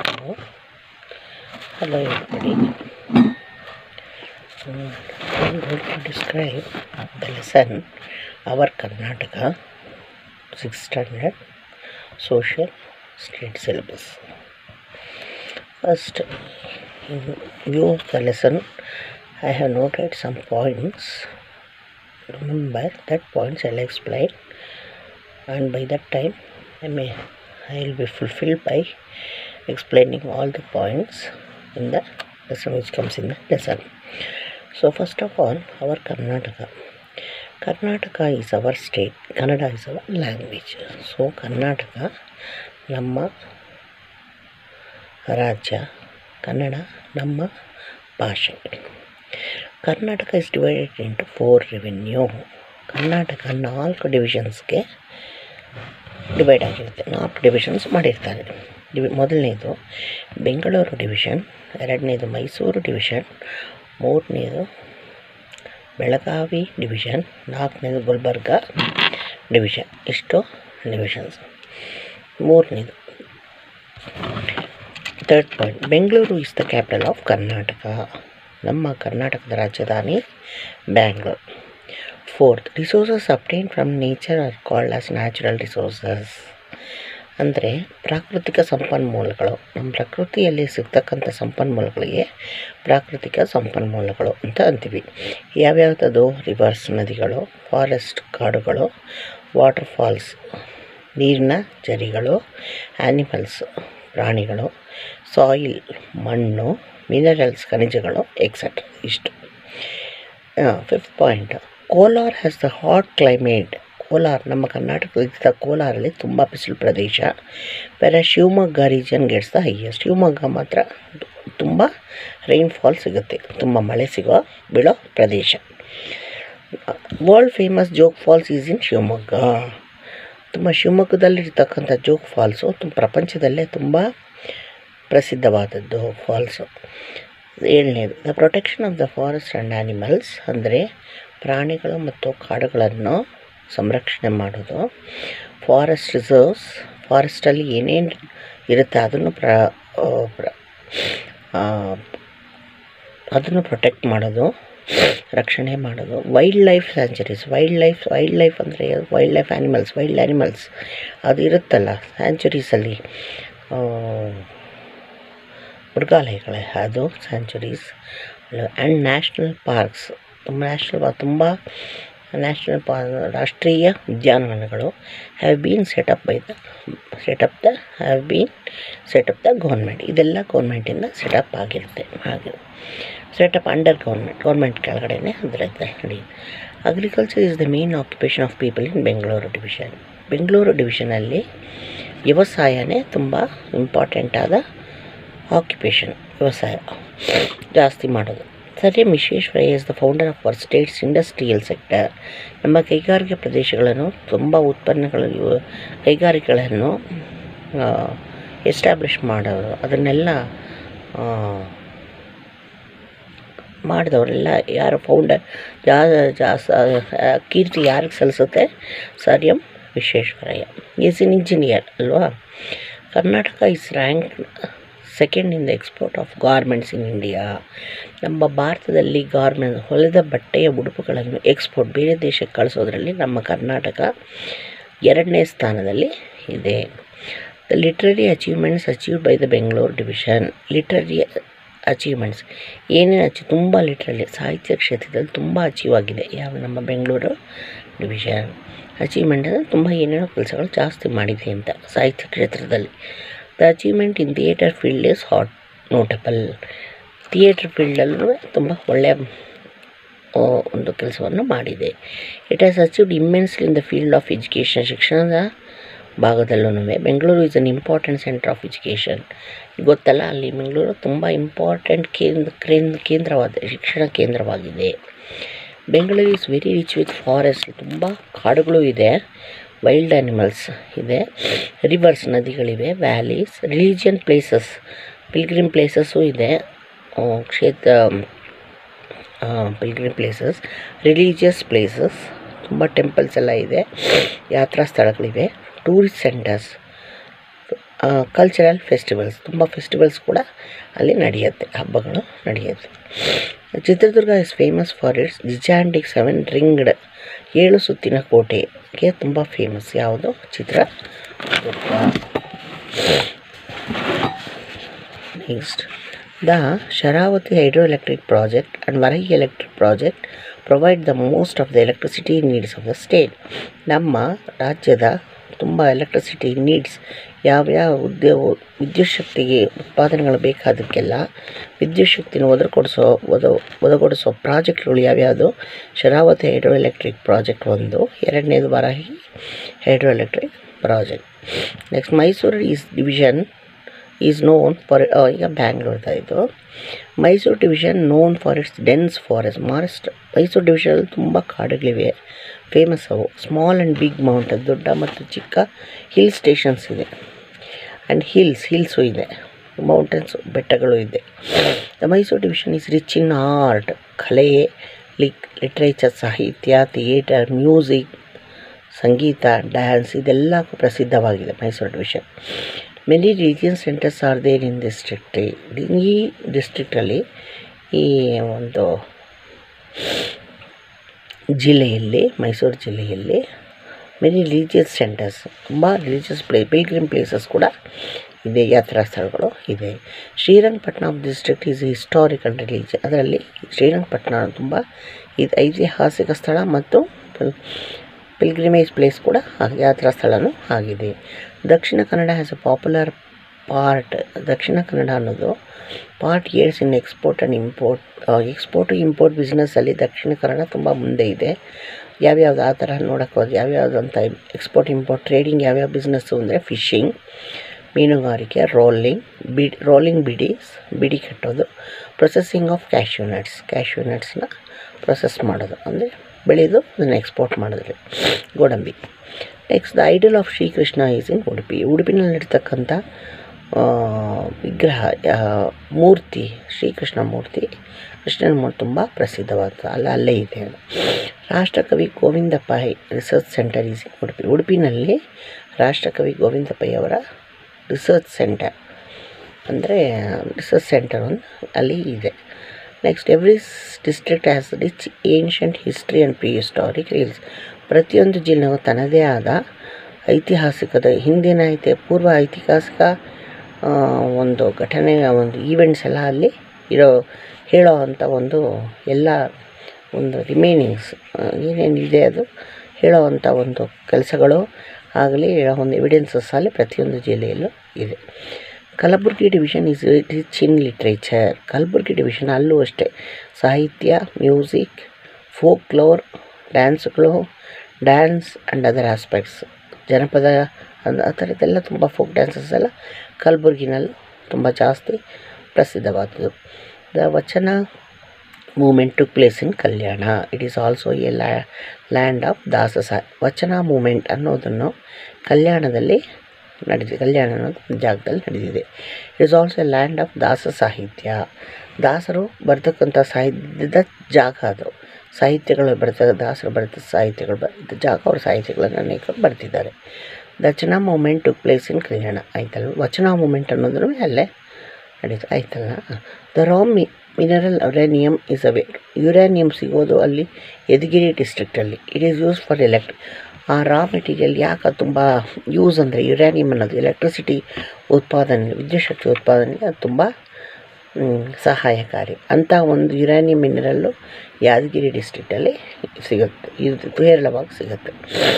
hello everybody Mm, I'm going to describe the lesson Our Karnataka 6th standard social state syllabus. First, in view of the lesson, I have noted some points. Remember that points I'll explain, and by that time, I may I will be fulfilled by explaining all the points in the lesson which comes in the lesson. So first of all, our Karnataka. Karnataka is our state. Kannada is our language. So Karnataka, ನಮ್ಮ ರಾಜ್ಯ ಕನ್ನಡ ನಮ್ಮ ಭಾಷೆ Karnataka is divided into four revenue Karnataka ನಾಲ್ಕು ಡಿವಿಷನ್ಸ್ಗೆ divide ಆಗಿರುತ್ತೆ ನಾಲ್ಕು divisions ಮಾಡಿರ್ತಾರೆ D V ಮೊದಲನೇದು ಬೆಂಗಳೂರು ಡಿವಿಷನ್ ಎರಡನೇದು ಮೈಸೂರು ಡಿವಿಷನ್ ಮೂರನೇದು ಬೆಳಗಾವಿ ಡಿವಿಷನ್ ನಾಲ್ಕನೇದು ಗುಲ್ಬರ್ಗ ಡಿವಿಷನ್ ಇಷ್ಟು ಡಿವಿಷನ್ಸ್ ಮೂರನೇದು third point Bengaluru is the capital of Karnataka ನಮ್ಮ ಕರ್ನಾಟಕದ ರಾಜಧಾನಿ Bangalore fourth resources obtained from nature are called as natural resources ಅಂದರೆ ಪ್ರಾಕೃತಿಕ ಸಂಪನ್ಮೂಲಗಳು ನಮ್ಮ ಪ್ರಕೃತಿಯಲ್ಲಿ ಸಿಗ್ತಕ್ಕಂಥ ಸಂಪನ್ಮೂಲಗಳಿಗೆ ಪ್ರಾಕೃತಿಕ ಸಂಪನ್ಮೂಲಗಳು ಅಂತ ಅಂತೀವಿ ಯಾವ್ಯಾವುದದು ರಿವರ್ಸ್ ನದಿಗಳು ಫಾರೆಸ್ಟ್ ಕಾಡುಗಳು ವಾಟರ್ ಫಾಲ್ಸ್ ನೀರಿನ ಜರಿಗಳು ಆ್ಯನಿಮಲ್ಸ್ ಪ್ರಾಣಿಗಳು ಸಾಯಿಲ್ ಮಣ್ಣು ಮಿನರಲ್ಸ್ ಖನಿಜಗಳು ಎಕ್ಸೆಟ್ರಾ ಇಷ್ಟು fifth point Kolar has the hot climate Kolar ನಮ್ಮ ಕರ್ನಾಟಕದ ಕೋಲಾರಲ್ಲಿ ತುಂಬ ಬಿಸಿಲು ಪ್ರದೇಶ ಬೇರೆ Shivamogga region gets the highest Shivamogga ಮಾತ್ರ ತುಂಬ ರೈನ್ಫಾಲ್ ಸಿಗುತ್ತೆ ತುಂಬ ಮಳೆ ಸಿಗೋ ಬೀಳೋ ಪ್ರದೇಶ world famous Jog falls is in Shivamogga ತುಂಬ ಶಿವಮೊಗ್ಗದಲ್ಲಿರ್ತಕ್ಕಂಥ ಜೋಗ್ ಫಾಲ್ಸು ತುಂಬ ಪ್ರಪಂಚದಲ್ಲೇ ತುಂಬ ಪ್ರಸಿದ್ಧವಾದದ್ದು ಫಾಲ್ಸು ಏಳನೇದು the protection of the forest and animals ಅಂದರೆ ಪ್ರಾಣಿಗಳು ಮತ್ತು ಕಾಡುಗಳನ್ನು ಸಂರಕ್ಷಣೆ ಮಾಡೋದು ಫಾರೆಸ್ಟ್ ರಿಸರ್ವ್ಸ್ ಫಾರೆಸ್ಟಲ್ಲಿ ಏನೇನು ಇರುತ್ತೆ ಅದನ್ನು ಪ್ರ ಆ, ಪ್ರ- ಆ, ಅದನ್ನು ಪ್ರೊಟೆಕ್ಟ್ ಮಾಡೋದು ರಕ್ಷಣೆ ಮಾಡೋದು wildlife sanctuaries wildlife wildlife ಅಂದರೆ wildlife animals wild animals ಅದು ಇರುತ್ತಲ್ಲ ಸ್ಯಾಂಚುರೀಸಲ್ಲಿ ಮೃಗಾಲಯಗಳೇ ಅದು ಸ್ಯಾಂಚುರೀಸ್ ಆ್ಯಂಡ್ ನ್ಯಾಷನಲ್ ಪಾರ್ಕ್ಸ್ ತುಂಬ ನ್ಯಾಷನಲ್ ಪಾರ್ಕ್ ತುಂಬ ನ್ಯಾಷನಲ್ ಪಾ ರಾಷ್ಟ್ರೀಯ ಉದ್ಯಾನವನಗಳು have been set up by the set up the have been set up the government ಇದೆಲ್ಲ ಗೌರ್ಮೆಂಟಿಂದ ಸೆಟಪ್ ಆಗಿರುತ್ತೆ ಹಾಗೆ ಸೆಟಪ್ ಅಂಡರ್ ಗೌರ್ಮೆಂಟ್ ಗೌರ್ಮೆಂಟ್ ಕೆಳಗಡೆನೇ ಅದರದ್ದು ನಡೆಯುತ್ತೆ agriculture is the main occupation of people in Bengaluru division Bengaluru ಡಿವಿಷನಲ್ಲಿ ವ್ಯವಸಾಯನೇ ತುಂಬ ಇಂಪಾರ್ಟೆಂಟ್ ಆದ ಆಕ್ಯುಪೇಷನ್ ವ್ಯವಸಾಯ ಜಾಸ್ತಿ ಮಾಡೋದು sir M Visvesvaraya is the founder of our state's industrial sector ನಮ್ಮ ಕೈಗಾರಿಕೆ ಪ್ರದೇಶಗಳನ್ನು ತುಂಬ ಉತ್ಪನ್ನಗಳು ಇವು ಕೈಗಾರಿಕೆಗಳನ್ನು ಎಸ್ಟಾಬ್ಲಿಷ್ ಮಾಡೋರು ಅದನ್ನೆಲ್ಲ ಆ, ಮಾಡಿದವರೆಲ್ಲ ಯಾರು ಫೌಂಡರ್ ಜಾ ಜಾಸ್ ಆ, ಕೀರ್ತಿ ಯಾರಿಗೆ ಸಲ್ಲಿಸುತ್ತೆ sir M Visvesvaraya is in engineer ಅಲ್ವಾ Karnataka is rank second in the export of garments in India ನಮ್ಮ ಭಾರತದಲ್ಲಿ ಗಾರ್ಮೆಂಟ್ ಹೊಲಿದ ಬಟ್ಟೆಯ ಉಡುಪುಗಳನ್ನು ಎಕ್ಸ್ಪೋರ್ಟ್ ಬೇರೆ ದೇಶಕ್ಕೆ ಕಳಿಸೋದ್ರಲ್ಲಿ ನಮ್ಮ ಕರ್ನಾಟಕ ಎರಡನೇ ಸ್ಥಾನದಲ್ಲಿ ಇದೆ the literary achievements achieved by the Bengaluru division literary achievements ಏನೇನು ಅಚೀವ್ ತುಂಬ ಲಿಟ್ರಲಿ ಸಾಹಿತ್ಯ ಕ್ಷೇತ್ರದಲ್ಲಿ ತುಂಬ ಅಚೀವ್ ಆಗಿದೆ ಯಾವ ನಮ್ಮ ಬೆಂಗಳೂರು ಡಿವಿಷನ್ ಅಚೀವ್ಮೆಂಟ್ ಅಂದರೆ ತುಂಬ ಏನೇನೋ ಕೆಲಸಗಳು ಜಾಸ್ತಿ ಮಾಡಿದೆ ಅಂತ ಸಾಹಿತ್ಯ ಕ್ಷೇತ್ರದಲ್ಲಿ the achievement in theatre field is hot notable theatre ಫೀಲ್ಡಲ್ಲೂ ತುಂಬ ಒಳ್ಳೆಯ ಆ, ಒಂದು ಕೆಲಸವನ್ನು ಮಾಡಿದೆ it has achieved immensely in the field of education ಶಿಕ್ಷಣದ ಭಾಗದಲ್ಲೂ Bengaluru is an important centre of education ಗೊತ್ತಲ್ಲ ಅಲ್ಲಿ ಬೆಂಗಳೂರು ತುಂಬ ಇಂಪಾರ್ಟೆಂಟ್ ಕೇಂದ್ರ ಕೇಂದ್ರ ಕೇಂದ್ರವಾದ ಶಿಕ್ಷಣ ಕೇಂದ್ರವಾಗಿದೆ Bengaluru is very rich with forest ತುಂಬ ಕಾಡುಗಳು ಇದೆ ವೈಲ್ಡ್ ಆ್ಯನಿಮಲ್ಸ್ ಇದೆ ರಿವರ್ಸ್ ನದಿಗಳಿವೆ valleys religion places pilgrim places ಇದೆ ಆ, ಕ್ಷೇತ್ರ ಪಿಲ್ಗ್ರಿಮ್ ಪ್ಲೇಸಸ್ ರಿಲಿಜಿಯಸ್ ಪ್ಲೇಸಸ್ ತುಂಬ ಟೆಂಪಲ್ಸ್ ಎಲ್ಲ ಇದೆ ಯಾತ್ರಾ ಸ್ಥಳಗಳಿವೆ ಟೂರಿಸ್ಟ್ ಸೆಂಟರ್ಸ್ ಕಲ್ಚರಲ್ ಫೆಸ್ಟಿವಲ್ಸ್ ತುಂಬ ಫೆಸ್ಟಿವಲ್ಸ್ ಕೂಡ ಅಲ್ಲಿ ನಡೆಯುತ್ತೆ ಹಬ್ಬಗಳು ನಡೆಯುತ್ತೆ Chitradurga is famous for its gigantic seven ringed ಏಳು ಸುತ್ತಿನ ಕೋಟೆಗೆ ತುಂಬ ಫೇಮಸ್ ಯಾವುದು Chitradurga next the Sharavathi hydroelectric project and Varahi electric project provide the most of the electricity needs of the state ನಮ್ಮ ರಾಜ್ಯದ ತುಂಬ ಎಲೆಕ್ಟ್ರಿಸಿಟಿ ನೀಡ್ಸ್ ಯಾವ್ಯಾವ ಉದ್ಯೋಗ ವಿದ್ಯುತ್ ಶಕ್ತಿಗೆ ಉತ್ಪಾದನೆಗಳು ಬೇಕಾದಕ್ಕೆಲ್ಲ ವಿದ್ಯುತ್ ಶಕ್ತಿನ ಒದಗಿಕೊಡಿಸೋ ಒದ ಒದಗಿಸೋ ಪ್ರಾಜೆಕ್ಟ್ಗಳು ಯಾವ್ಯಾವುದು ಶರಾವತಿ ಹೈಡ್ರೋ ಎಲೆಕ್ಟ್ರಿಕ್ ಪ್ರಾಜೆಕ್ಟ್ ಒಂದು ಎರಡನೇದು Varahi hydroelectric project next Mysuru is division is known for ಈಗ ಬ್ಯಾಂಗ್ಳೂರ್ದ ಇದು Mysuru division known for its dense forest ಮಾರೆಸ್ಟ್ ಮೈಸೂರು ಡಿವಿಷನಲ್ಲಿ ತುಂಬ ಕಾಡುಗಳಿವೆ ಫೇಮಸ್ ಅವು ಸ್ಮಾಲ್ ಆ್ಯಂಡ್ ಬಿಗ್ ಮೌಂಟನ್ ದೊಡ್ಡ ಮತ್ತು ಚಿಕ್ಕ ಹಿಲ್ ಸ್ಟೇಷನ್ಸ್ ಇದೆ ಆ್ಯಂಡ್ ಹಿಲ್ಸ್ ಹಿಲ್ಸು ಇದೆ ಮೌಂಟನ್ಸ್ ಬೆಟ್ಟಗಳು ಇದೆ the Mysuru division is rich in art ಕಲೆ ಲಿಕ್ ಲಿಟ್ರೇಚರ್ ಸಾಹಿತ್ಯ ಥಿಯೇಟರ್ ಮ್ಯೂಸಿಕ್ ಸಂಗೀತ ಡ್ಯಾನ್ಸ್ ಇದೆಲ್ಲಕ್ಕೂ ಪ್ರಸಿದ್ಧವಾಗಿದೆ Mysuru division many religion centres are there in district ಈ ಡಿಸ್ಟ್ರಿಕ್ಟಲ್ಲಿ ಈ ಒಂದು ಜಿಲ್ಲೆಯಲ್ಲಿ ಮೈಸೂರು ಜಿಲ್ಲೆಯಲ್ಲಿ ಮೆನಿ ರಿಲಿಜಿಯಸ್ ಸೆಂಟರ್ಸ್ ತುಂಬ ರಿಲಿಜಿಯಸ್ ಪ್ಲೇ ಪಿಲ್ಗ್ರಿಮ್ ಪ್ಲೇಸಸ್ ಕೂಡ ಇದೆ ಯಾತ್ರಾ ಸ್ಥಳಗಳು ಇದೆ Srirangapatna district is historical religion ಅದರಲ್ಲಿ ಶ್ರೀರಂಗಪಟ್ಟಣ ತುಂಬ ಇದು ಐತಿಹಾಸಿಕ ಸ್ಥಳ ಮತ್ತು ಪಿಲ್ಗ್ರಿಮೇಜ್ ಪ್ಲೇಸ್ ಕೂಡ ಆಗಿ ಯಾತ್ರಾ ಸ್ಥಳನೂ ಆಗಿದೆ Dakshina Kannada has a popular part Dakshina Kannada ಅನ್ನೋದು part years in export and import export import ಬಿಸ್ನೆಸ್ಸಲ್ಲಿ ದಕ್ಷಿಣ ಕನ್ನಡ ತುಂಬ ಮುಂದೆ ಇದೆ ಯಾವ್ಯಾವ್ದು ಆ ಥರ ನೋಡೋಕೆ ಹೋದ್ರೆ ಯಾವ್ಯಾವ್ದು ಅಂತ ಎಕ್ಸ್ಪೋರ್ಟ್ ಇಂಪೋರ್ಟ್ ಟ್ರೇಡಿಂಗ್ ಯಾವ್ಯಾವ ಬಿಸ್ನೆಸ್ಸು ಅಂದರೆ ಫಿಶಿಂಗ್ ಮೀನುಗಾರಿಕೆ ರೋಲಿಂಗ್ ಬಿಡಿ ರೋಲಿಂಗ್ ಬಿಡೀಸ್ ಬಿಡಿ ಕಟ್ಟೋದು processing of cashew nuts cashew ನಟ್ಸ್ನ ಪ್ರೊಸೆಸ್ ಮಾಡೋದು ಅಂದರೆ ಬೆಳೆದು ಅದನ್ನು ಎಕ್ಸ್ಪೋರ್ಟ್ ಮಾಡಿದ್ರೆ ಗೋಡಂಬಿ next the idol of Srikrishna is in Udupi ಉಡುಪಿನಲ್ಲಿ ನಡೀತಕ್ಕಂಥ ಆ, ವಿಗ್ರಹ ಆ, ಮೂರ್ತಿ ಶ್ರೀಕೃಷ್ಣ ಮೂರ್ತಿ ಕೃಷ್ಣನ ಮೂರ್ತಿ ತುಂಬ ಪ್ರಸಿದ್ಧವಾದ ಅಲ್ಲ ಅಲ್ಲೇ ಇದೆ ಅದು Rashtrakavi Govinda Pai research centre is in Udupi ಉಡುಪಿನಲ್ಲಿ ರಾಷ್ಟ್ರಕವಿ ಗೋವಿಂದ ಪೈ ಅವರ ರಿಸರ್ಚ್ ಸೆಂಟರ್ ಅಂದರೆ ರಿಸರ್ಚ್ ಸೆಂಟರ್ ಒಂದು ಅಲ್ಲಿ ಇದೆ next every district has rich ancient history and prehistoric reels ಪ್ರತಿಯೊಂದು ಜಿಲ್ಲೆಗೂ ತನ್ನದೇ ಆದ ಐತಿಹಾಸಿಕದ ಹಿಂದಿನ ಐತಿ ಪೂರ್ವ ಐತಿಹಾಸಿಕ ಆ, ಒಂದು ಘಟನೆ ಒಂದು ಈವೆಂಟ್ಸ್ ಎಲ್ಲ ಅಲ್ಲಿ ಇರೋ ಹೇಳೋ ಅಂಥ ಒಂದು ಎಲ್ಲ ಒಂದು ರಿಮೈನಿಂಗ್ಸ್ ಏನೇನಿದೆ ಅದು ಹೇಳೋ ಅಂಥ ಒಂದು ಕೆಲಸಗಳು ಆಗಲಿ ಹೇಳೋ ಒಂದು ಎವಿಡೆನ್ಸಸ್ ಅಲ್ಲಿ ಪ್ರತಿಯೊಂದು ಜಿಲ್ಲೆಯಲ್ಲೂ ಇದೆ Kalaburagi division is rich in literature Kalaburagi division ಅಲ್ಲೂ ಅಷ್ಟೇ ಸಾಹಿತ್ಯ ಮ್ಯೂಸಿಕ್ ಫೋಕ್ಲೋರ್ ಡ್ಯಾನ್ಸ್ಗಳು ಡ್ಯಾನ್ಸ್ ಆ್ಯಂಡ್ ಅದರ್ ಆಸ್ಪೆಕ್ಟ್ಸ್ ಜನಪದ ಅಂದ್ ಆ ಥರದ್ದೆಲ್ಲ ತುಂಬ ಫೋಕ್ ಡ್ಯಾನ್ಸಸ್ ಎಲ್ಲ ಕಲಬುರ್ಗಿನಲ್ಲಿ ತುಂಬ ಜಾಸ್ತಿ ಪ್ರಸಿದ್ಧವಾದದ್ದು the Vachana movement took place in Kalyana it is also a land of Dasa ಸಾ ವಚನ ಮೂಮೆಂಟ್ ಅನ್ನೋದನ್ನು ಕಲ್ಯಾಣದಲ್ಲಿ ನಡೆದಿದೆ ಕಲ್ಯಾಣ ಅನ್ನೋದು ಒಂದು ಜಾಗದಲ್ಲಿ ನಡೆದಿದೆ it is also a land of Dasa ಸಾಹಿತ್ಯ ದಾಸರು ಬರ್ತಕ್ಕಂಥ ಸಾಹಿತ್ಯದ ಜಾಗ ಅದು ಸಾಹಿತ್ಯಗಳು ಬರ್ತದೆ ದಾಸರು ಬರೆದ ಸಾಹಿತ್ಯಗಳು ಬರೆದ ಜಾಗ ಅವ್ರ ಸಾಹಿತ್ಯಗಳನ್ನು ಅನೇಕರು ಬರ್ತಿದ್ದಾರೆ Vachana movement took place in Kalyana ಆಯ್ತಲ್ಲ ವಚನ ಮೂಮೆಂಟ್ ಅನ್ನೋದನ್ನು ಅಲ್ಲೇ ನಡೀತು ಆಯ್ತಲ್ಲ ದ ರಾ ಮಿ ಮಿನರಲ್ ಯುರೇನಿಯಮ್ ಇಸ್ ಅವೇ ಯುರೇನಿಯಮ್ ಸಿಗೋದು ಅಲ್ಲಿ ಯದಗಿರಿ ಡಿಸ್ಟ್ರಿಕ್ಟಲ್ಲಿ ಇಟ್ ಈಸ್ ಯೂಸ್ ಫಾರ್ ಎಲೆಕ್ಟ್ರಿ ಆ ರಾ ಮೆಟೀರಿಯಲ್ ಯಾಕೆ ತುಂಬ ಯೂಸ್ ಅಂದರೆ ಯುರೇನಿಯಮ್ ಅನ್ನೋದು ಎಲೆಕ್ಟ್ರಿಸಿಟಿ ಉತ್ಪಾದನೆ ವಿದ್ಯುತ್ ಶಕ್ತಿ ಉತ್ಪಾದನೆಗೆ ಅದು ತುಂಬ ಮ್, ಸಹಾಯಕಾರಿ ಅಂಥ ಒಂದು ಯುರೇನಿಯಂ ಮಿನರಲ್ಲು ಯಾದಗಿರಿ ಡಿಸ್ಟ್ರಿಕ್ಟಲ್ಲಿ ಸಿಗುತ್ತೆ ಇದು ಹೇರಳವಾಗಿ ಸಿಗುತ್ತೆ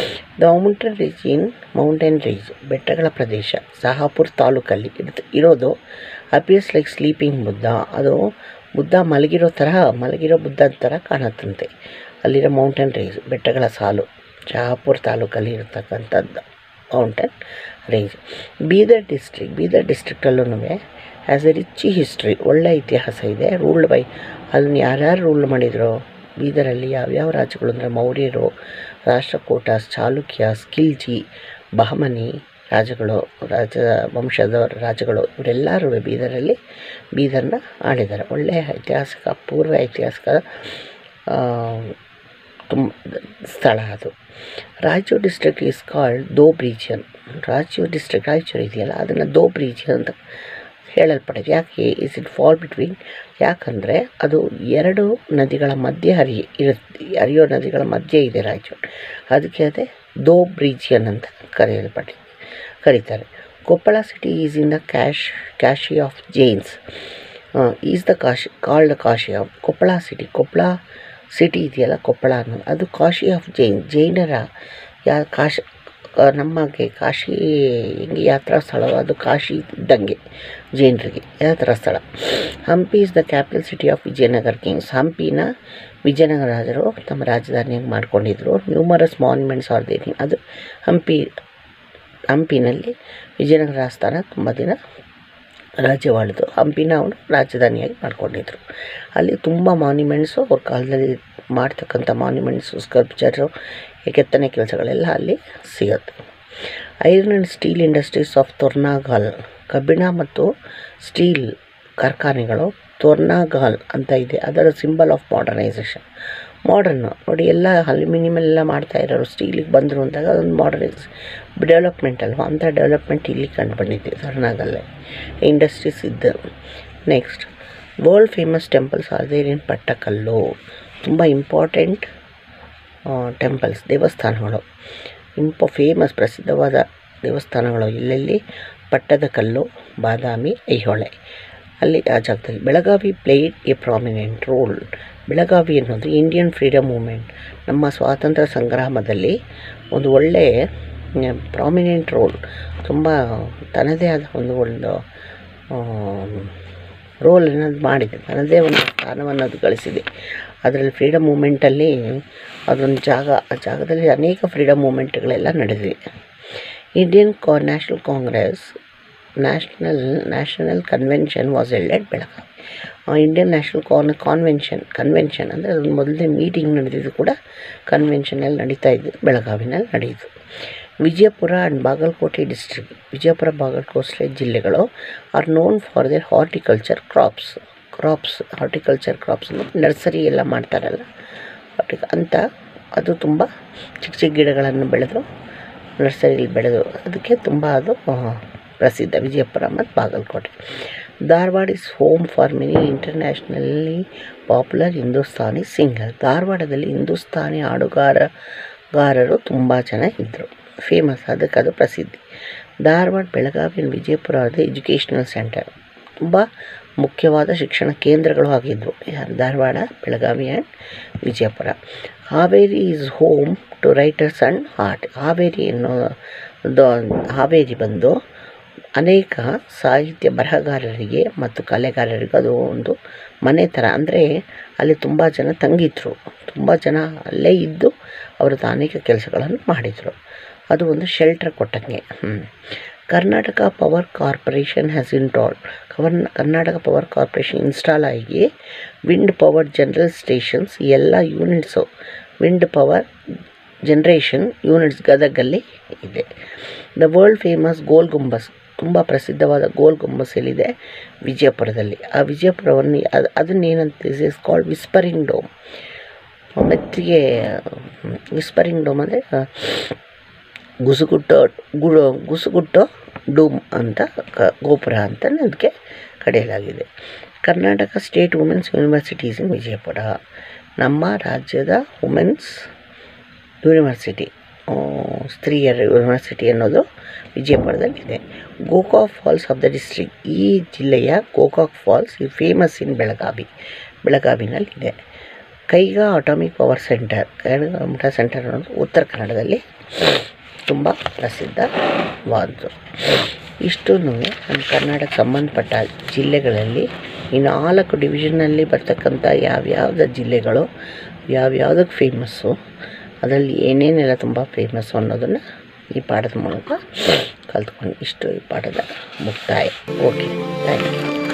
the mountain range in mountain range ಬೆಟ್ಟಗಳ ಪ್ರದೇಶ ಸಹಾಪುರ್ ತಾಲೂಕಲ್ಲಿ ಇರ್ತ ಇರೋದು ಅಪಿಯರ್ಸ್ ಲೈಕ್ ಸ್ಲೀಪಿಂಗ್ ಬುದ್ಧ ಅದು ಬುದ್ಧ ಮಲಗಿರೋ ಥರ ಮಲಗಿರೋ ಬುದ್ಧದ ಥರ ಕಾಣತ್ತಂತೆ ಅಲ್ಲಿರೋ ಮೌಂಟೇನ್ ರೇಂಜ್ ಬೆಟ್ಟಗಳ ಸಾಲು ಶಹಾಪುರ್ ತಾಲೂಕಲ್ಲಿ ಇರತಕ್ಕಂಥದ್ದು mountain range Bidar district Bidar ಡಿಸ್ಟ್ರಿಕ್ಟಲ್ಲೂ ಆ್ಯಸ್ ಎ ರಿಚ್ ಹಿಸ್ಟ್ರಿ ಒಳ್ಳೆ ಇತಿಹಾಸ ಇದೆ ರೂಲ್ಡ್ ಬೈ ಅದನ್ನ ಯಾರ್ಯಾರು ರೂಲ್ ಮಾಡಿದ್ರು ಬೀದರಲ್ಲಿ ಯಾವ್ಯಾವ ರಾಜ್ಯಗಳು ಅಂದರೆ ಮೌರ್ಯರು ರಾಷ್ಟ್ರಕೂಟ ಚಾಲುಕ್ಯ ಖಿಲ್ಜಿ ಬಹಮನಿ ರಾಜಗಳು ರಾಜ ವಂಶದ ರಾಜಗಳು ಇವರೆಲ್ಲರೂ ಬೀದರಲ್ಲಿ ಬೀದರ್ನ ಆಳಿದ್ದಾರೆ ಒಳ್ಳೆಯ ಐತಿಹಾಸಿಕ ಪೂರ್ವ ಐತಿಹಾಸಿಕ ಆ, ತುಂಬ ಸ್ಥಳ ಅದು Raichur district is called Doab region Raichur district Raichur ಇದೆಯಲ್ಲ ಅದನ್ನು ದೋಬ್ ರೀಜಿಯನ್ ಅಂತ ಹೇಳಲ್ಪಟ್ಟಿದೆ ಯಾಕೆ ಇಸ್ ಇಟ್ ಫಾಲ್ ಬಿಟ್ವೀನ್ ಯಾಕಂದರೆ ಅದು ಎರಡು ನದಿಗಳ ಮಧ್ಯೆ ಹರಿ ಇರುತ್ತೆ ಹರಿಯೋ ನದಿಗಳ ಮಧ್ಯೆ ಇದೆ ರಾಯಚೂರು ಅದಕ್ಕೆ ಅದೇ ದೋಬ್ ರೀಜಿಯನ್ ಅಂತ ಕರೆಯಲ್ಪಟ್ಟಿದೆ ಕರೀತಾರೆ Koppal city is in the ಕ್ಯಾಶ್ Kashi of Jains is the Kashi called Kashi of Koppal city Koppal city ಇದೆಯಲ್ಲ ಕೊಪ್ಪಳ ಅನ್ನೋದು ಅದು ಕಾಶಿ ಆಫ್ ಜೈನ್ ಜೈನರ ಯಾ ಕಾಶಿ ಆ, ನಮಗೆ ಕಾಶಿ ಹೆಂಗೆ ಯಾತ್ರಾ ಸ್ಥಳ ಅದು ಕಾಶಿ ಇದ್ದಂಗೆ ಜೈನರಿಗೆ ಯಾತ್ರಾ ಸ್ಥಳ Hampi is the capital city of Vijayanagara kings ಹಂಪಿನ ವಿಜಯನಗರ ರಾಜರು ತಮ್ಮ ರಾಜಧಾನಿಯಾಗಿ ಮಾಡ್ಕೊಂಡಿದ್ರು ನ್ಯೂಮರಸ್ ಮಾನ್ಯುಮೆಂಟ್ಸ್ ಆರ್ ದೇನಿ ಅದು ಹಂಪಿ ಹಂಪಿನಲ್ಲಿ ವಿಜಯನಗರ ಆಸ್ಥಾನ ತುಂಬ ದಿನ ರಾಜ್ಯವಾಳಿತು ಹಂಪಿನ ಅವರು ರಾಜಧಾನಿಯಾಗಿ ಮಾಡ್ಕೊಂಡಿದ್ರು ಅಲ್ಲಿ ತುಂಬ ಮಾನ್ಯುಮೆಂಟ್ಸು ಅವ್ರ ಕಾಲದಲ್ಲಿ ಮಾಡ್ತಕ್ಕಂಥ ಮಾನ್ಯುಮೆಂಟ್ಸು ಸ್ಕಲ್ಪ್ಚರು ಕೆತ್ತನೆ ಕೆಲಸಗಳೆಲ್ಲ ಅಲ್ಲಿ ಸಿಗುತ್ತೆ iron and steel industries of Toranagallu ಕಬ್ಬಿಣ ಮತ್ತು ಸ್ಟೀಲ್ ಕಾರ್ಖಾನೆಗಳು ತೊರ್ನಾಗಾಲ್ ಅಂತ ಇದೆ ಅದರ ಸಿಂಬಲ್ ಆಫ್ ಮಾಡರ್ನೈಸೇಷನ್ ಮಾಡರ್ನ್ ನೋಡಿ ಎಲ್ಲ ಅಲ್ಯೂಮಿನಿಯಂ ಎಲ್ಲ ಮಾಡ್ತಾ ಇರೋರು ಸ್ಟೀಲಿಗೆ ಬಂದರು ಅಂದಾಗ ಅದೊಂದು ಮಾಡರ್ನೈಸ್ ಡೆವಲಪ್ಮೆಂಟ್ ಅಲ್ವಾ ಅಂಥ ಡೆವಲಪ್ಮೆಂಟ್ ಇಲ್ಲಿ ಕಂಡು ಬಂದಿದೆ ತೊರ್ನಾಗಲ್ಲೇ ಇಂಡಸ್ಟ್ರೀಸ್ ಇದ್ದರು next world famous temples are there in Pattadakal ತುಂಬ ಇಂಪಾರ್ಟೆಂಟ್ ಟೆಂಪಲ್ಸ್ ದೇವಸ್ಥಾನಗಳು ಇಂಪ ಫೇಮಸ್ ಪ್ರಸಿದ್ಧವಾದ ದೇವಸ್ಥಾನಗಳು ಎಲ್ಲೆಲ್ಲಿ ಪಟ್ಟದಕಲ್ಲು ಬಾದಾಮಿ ಐಹೊಳೆ ಅಲ್ಲಿ ಆ ಜಾಗದಲ್ಲಿ Belagavi played a prominent role Belagavi ಅನ್ನೋದು ಇಂಡಿಯನ್ ಫ್ರೀಡಮ್ ಮೂಮೆಂಟ್ ನಮ್ಮ ಸ್ವಾತಂತ್ರ್ಯ ಸಂಗ್ರಾಮದಲ್ಲಿ ಒಂದು ಒಳ್ಳೆಯ ಪ್ರಾಮಿನೆಂಟ್ ರೋಲ್ ತುಂಬ ತನ್ನದೇ ಆದ ಒಂದು ಒಂದು ರೋಲ್ ಅನ್ನೋದು ಮಾಡಿದೆ ತನ್ನದೇ ಒಂದು ಸ್ಥಾನವನ್ನು ಅದು ಗಳಿಸಿದೆ ಅದರಲ್ಲಿ ಫ್ರೀಡಮ್ ಮೂಮೆಂಟಲ್ಲಿ ಅದೊಂದು ಜಾಗ ಆ ಜಾಗದಲ್ಲಿ ಅನೇಕ ಫ್ರೀಡಮ್ ಮೂಮೆಂಟ್ಗಳೆಲ್ಲ ನಡೆದಿವೆ ಇಂಡಿಯನ್ ಕಾ national Congress national national convention was held at Belagavi Indian national ಕಾನ್ ಕಾನ್ವೆನ್ಷನ್ ಕನ್ವೆನ್ಷನ್ ಅಂದರೆ ಅದೊಂದು ಮೊದಲನೇ ಮೀಟಿಂಗ್ ನಡೆದಿದ್ದು ಕೂಡ ಕನ್ವೆನ್ಷನಲ್ಲಿ ನಡೀತಾ ಇದ್ದು ಬೆಳಗಾವಿನಲ್ಲಿ ನಡೆಯಿತು ವಿಜಯಪುರ ಆ್ಯಂಡ್ ಬಾಗಲಕೋಟೆ ಡಿಸ್ಟ್ರಿಕ್ಟ್ ವಿಜಯಪುರ ಬಾಗಲಕೋಟೆ ಜಿಲ್ಲೆಗಳು are known for their horticulture crops crops horticulture crops nursery ಎಲ್ಲ ಮಾಡ್ತಾರಲ್ಲ ಹಾರ್ಟಿಕ ಅಂತ ಅದು ತುಂಬ ಚಿಕ್ಕ ಚಿಕ್ಕ ಗಿಡಗಳನ್ನು ಬೆಳೆದು ನರ್ಸರಿಲಿ ಬೆಳೆದು ಅದಕ್ಕೆ ತುಂಬ ಅದು ಆ, ಪ್ರಸಿದ್ಧ ವಿಜಯಪುರ ಮತ್ತು Bagalkote Dharwad is home for many internationally popular Hindustani singer ಧಾರವಾಡದಲ್ಲಿ ಹಿಂದೂಸ್ತಾನಿ ಹಾಡುಗಾರಗಾರರು ತುಂಬ ಜನ ಇದ್ದರು ಫೇಮಸ್ ಅದಕ್ಕೆ ಅದು ಪ್ರಸಿದ್ಧಿ ಧಾರವಾಡ ಬೆಳಗಾವಿ and ವಿಜಯಪುರ ಅದು ಎಜುಕೇಷನಲ್ ಸೆಂಟರ್ ತುಂಬ ಮುಖ್ಯವಾದ ಶಿಕ್ಷಣ ಕೇಂದ್ರಗಳು ಆಗಿದ್ವು ಯಾರು Dharwad Belagavi and Vijayapura Haveri is home to writers and art Haveri ಅನ್ನೋ ದ- ಹಾವೇರಿ ಬಂದು ಅನೇಕ ಸಾಹಿತ್ಯ ಬರಹಗಾರರಿಗೆ ಮತ್ತು ಕಲೆಗಾರರಿಗೆ ಅದು ಒಂದು ಮನೆ ಥರ ಅಂದರೆ ಅಲ್ಲಿ ತುಂಬ ಜನ ತಂಗಿದ್ರು ತುಂಬ ಜನ ಅಲ್ಲೇ ಇದ್ದು ಅವರದ್ದು ಅನೇಕ ಕೆಲಸಗಳನ್ನು ಮಾಡಿದರು ಅದು ಒಂದು ಶೆಲ್ಟರ್ ಕೊಟ್ಟಂಗೆ hmm. Karnataka power corporation has install cover Karnataka power corporation install ಆಗಿ ವಿಂಡ್ ಪವರ್ ಜನರಲ್ ಸ್ಟೇಷನ್ಸ್ ಎಲ್ಲ units wind power generation units ಗದಗಲ್ಲಿ ಇದೆ the world famous Gol Gumbaz ತುಂಬ ಪ್ರಸಿದ್ಧವಾದ ಗೋಲ್ ಗುಂಬಸ್ ಎಲ್ಲಿದೆ ವಿಜಯಪುರದಲ್ಲಿ ಆ ವಿಜಯಪುರವನ್ನು ಅದು ಅದನ್ನೇನಂತ ಇಸ್ ಕಾಲ್ಡ್ ವಿಸ್ಪರಿಂಗ್ ಡೋಮ್ ಮೆತ್ತಿಗೆ ವಿಸ್ಪರಿಂಗ್ ಡೋಮ್ ಅಂದರೆ ಗುಸುಗುಟ್ಟೋ ಗುಡು ಗುಸುಗುಟ್ಟೋ ಡೂಮ್ ಅಂತ ಕ- ಗೋಪುರ ಅಂತ ಅದಕ್ಕೆ ಕರೆಯಲಾಗಿದೆ Karnataka state women's universities in Vijayapura ನಮ್ಮ ರಾಜ್ಯದ ವುಮೆನ್ಸ್ ಯೂನಿವರ್ಸಿಟಿ ಆ, ಸ್ತ್ರೀಯರ ಯೂನಿವರ್ಸಿಟಿ ಅನ್ನೋದು ವಿಜಯಪುರದಲ್ಲಿದೆ Gokak falls of the district ಈ ಜಿಲ್ಲೆಯ ಗೋಕಾಕ್ ಫಾಲ್ಸ್ ಈ ಫೇಮಸ್ ಇನ್ ಬೆಳಗಾವಿ ಬೆಳಗಾವಿನಲ್ಲಿದೆ Kaiga atomic power centre Kaiga centre ಅನ್ನೋದು ಉತ್ತರ ಕನ್ನಡದಲ್ಲಿ ತುಂಬ ಪ್ರಸಿದ್ಧವಾದ್ದು ಇಷ್ಟು ನಮ್ಮ ಕರ್ನಾಟಕ ಸಂಬಂಧಪಟ್ಟ ಜಿಲ್ಲೆಗಳಲ್ಲಿ ಈ ನಾಲ್ಕು ಡಿವಿಷನ್ನಲ್ಲಿ ಬರ್ತಕ್ಕಂಥ ಯಾವ್ಯಾವ್ದು ಜಿಲ್ಲೆಗಳು ಯಾವ್ಯಾವ್ದಕ್ಕೆ ಫೇಮಸ್ಸು ಅದರಲ್ಲಿ ಏನೇನೆಲ್ಲ ತುಂಬ ಫೇಮಸ್ಸು ಅನ್ನೋದನ್ನು ಈ ಪಾಠದ ಮೂಲಕ ಕಲ್ತ್ಕೊಂಡು ಇಷ್ಟು ಈ ಪಾಠದ ಮುಕ್ತಾಯ ಓಕೆ ಥ್ಯಾಂಕ್ ಯು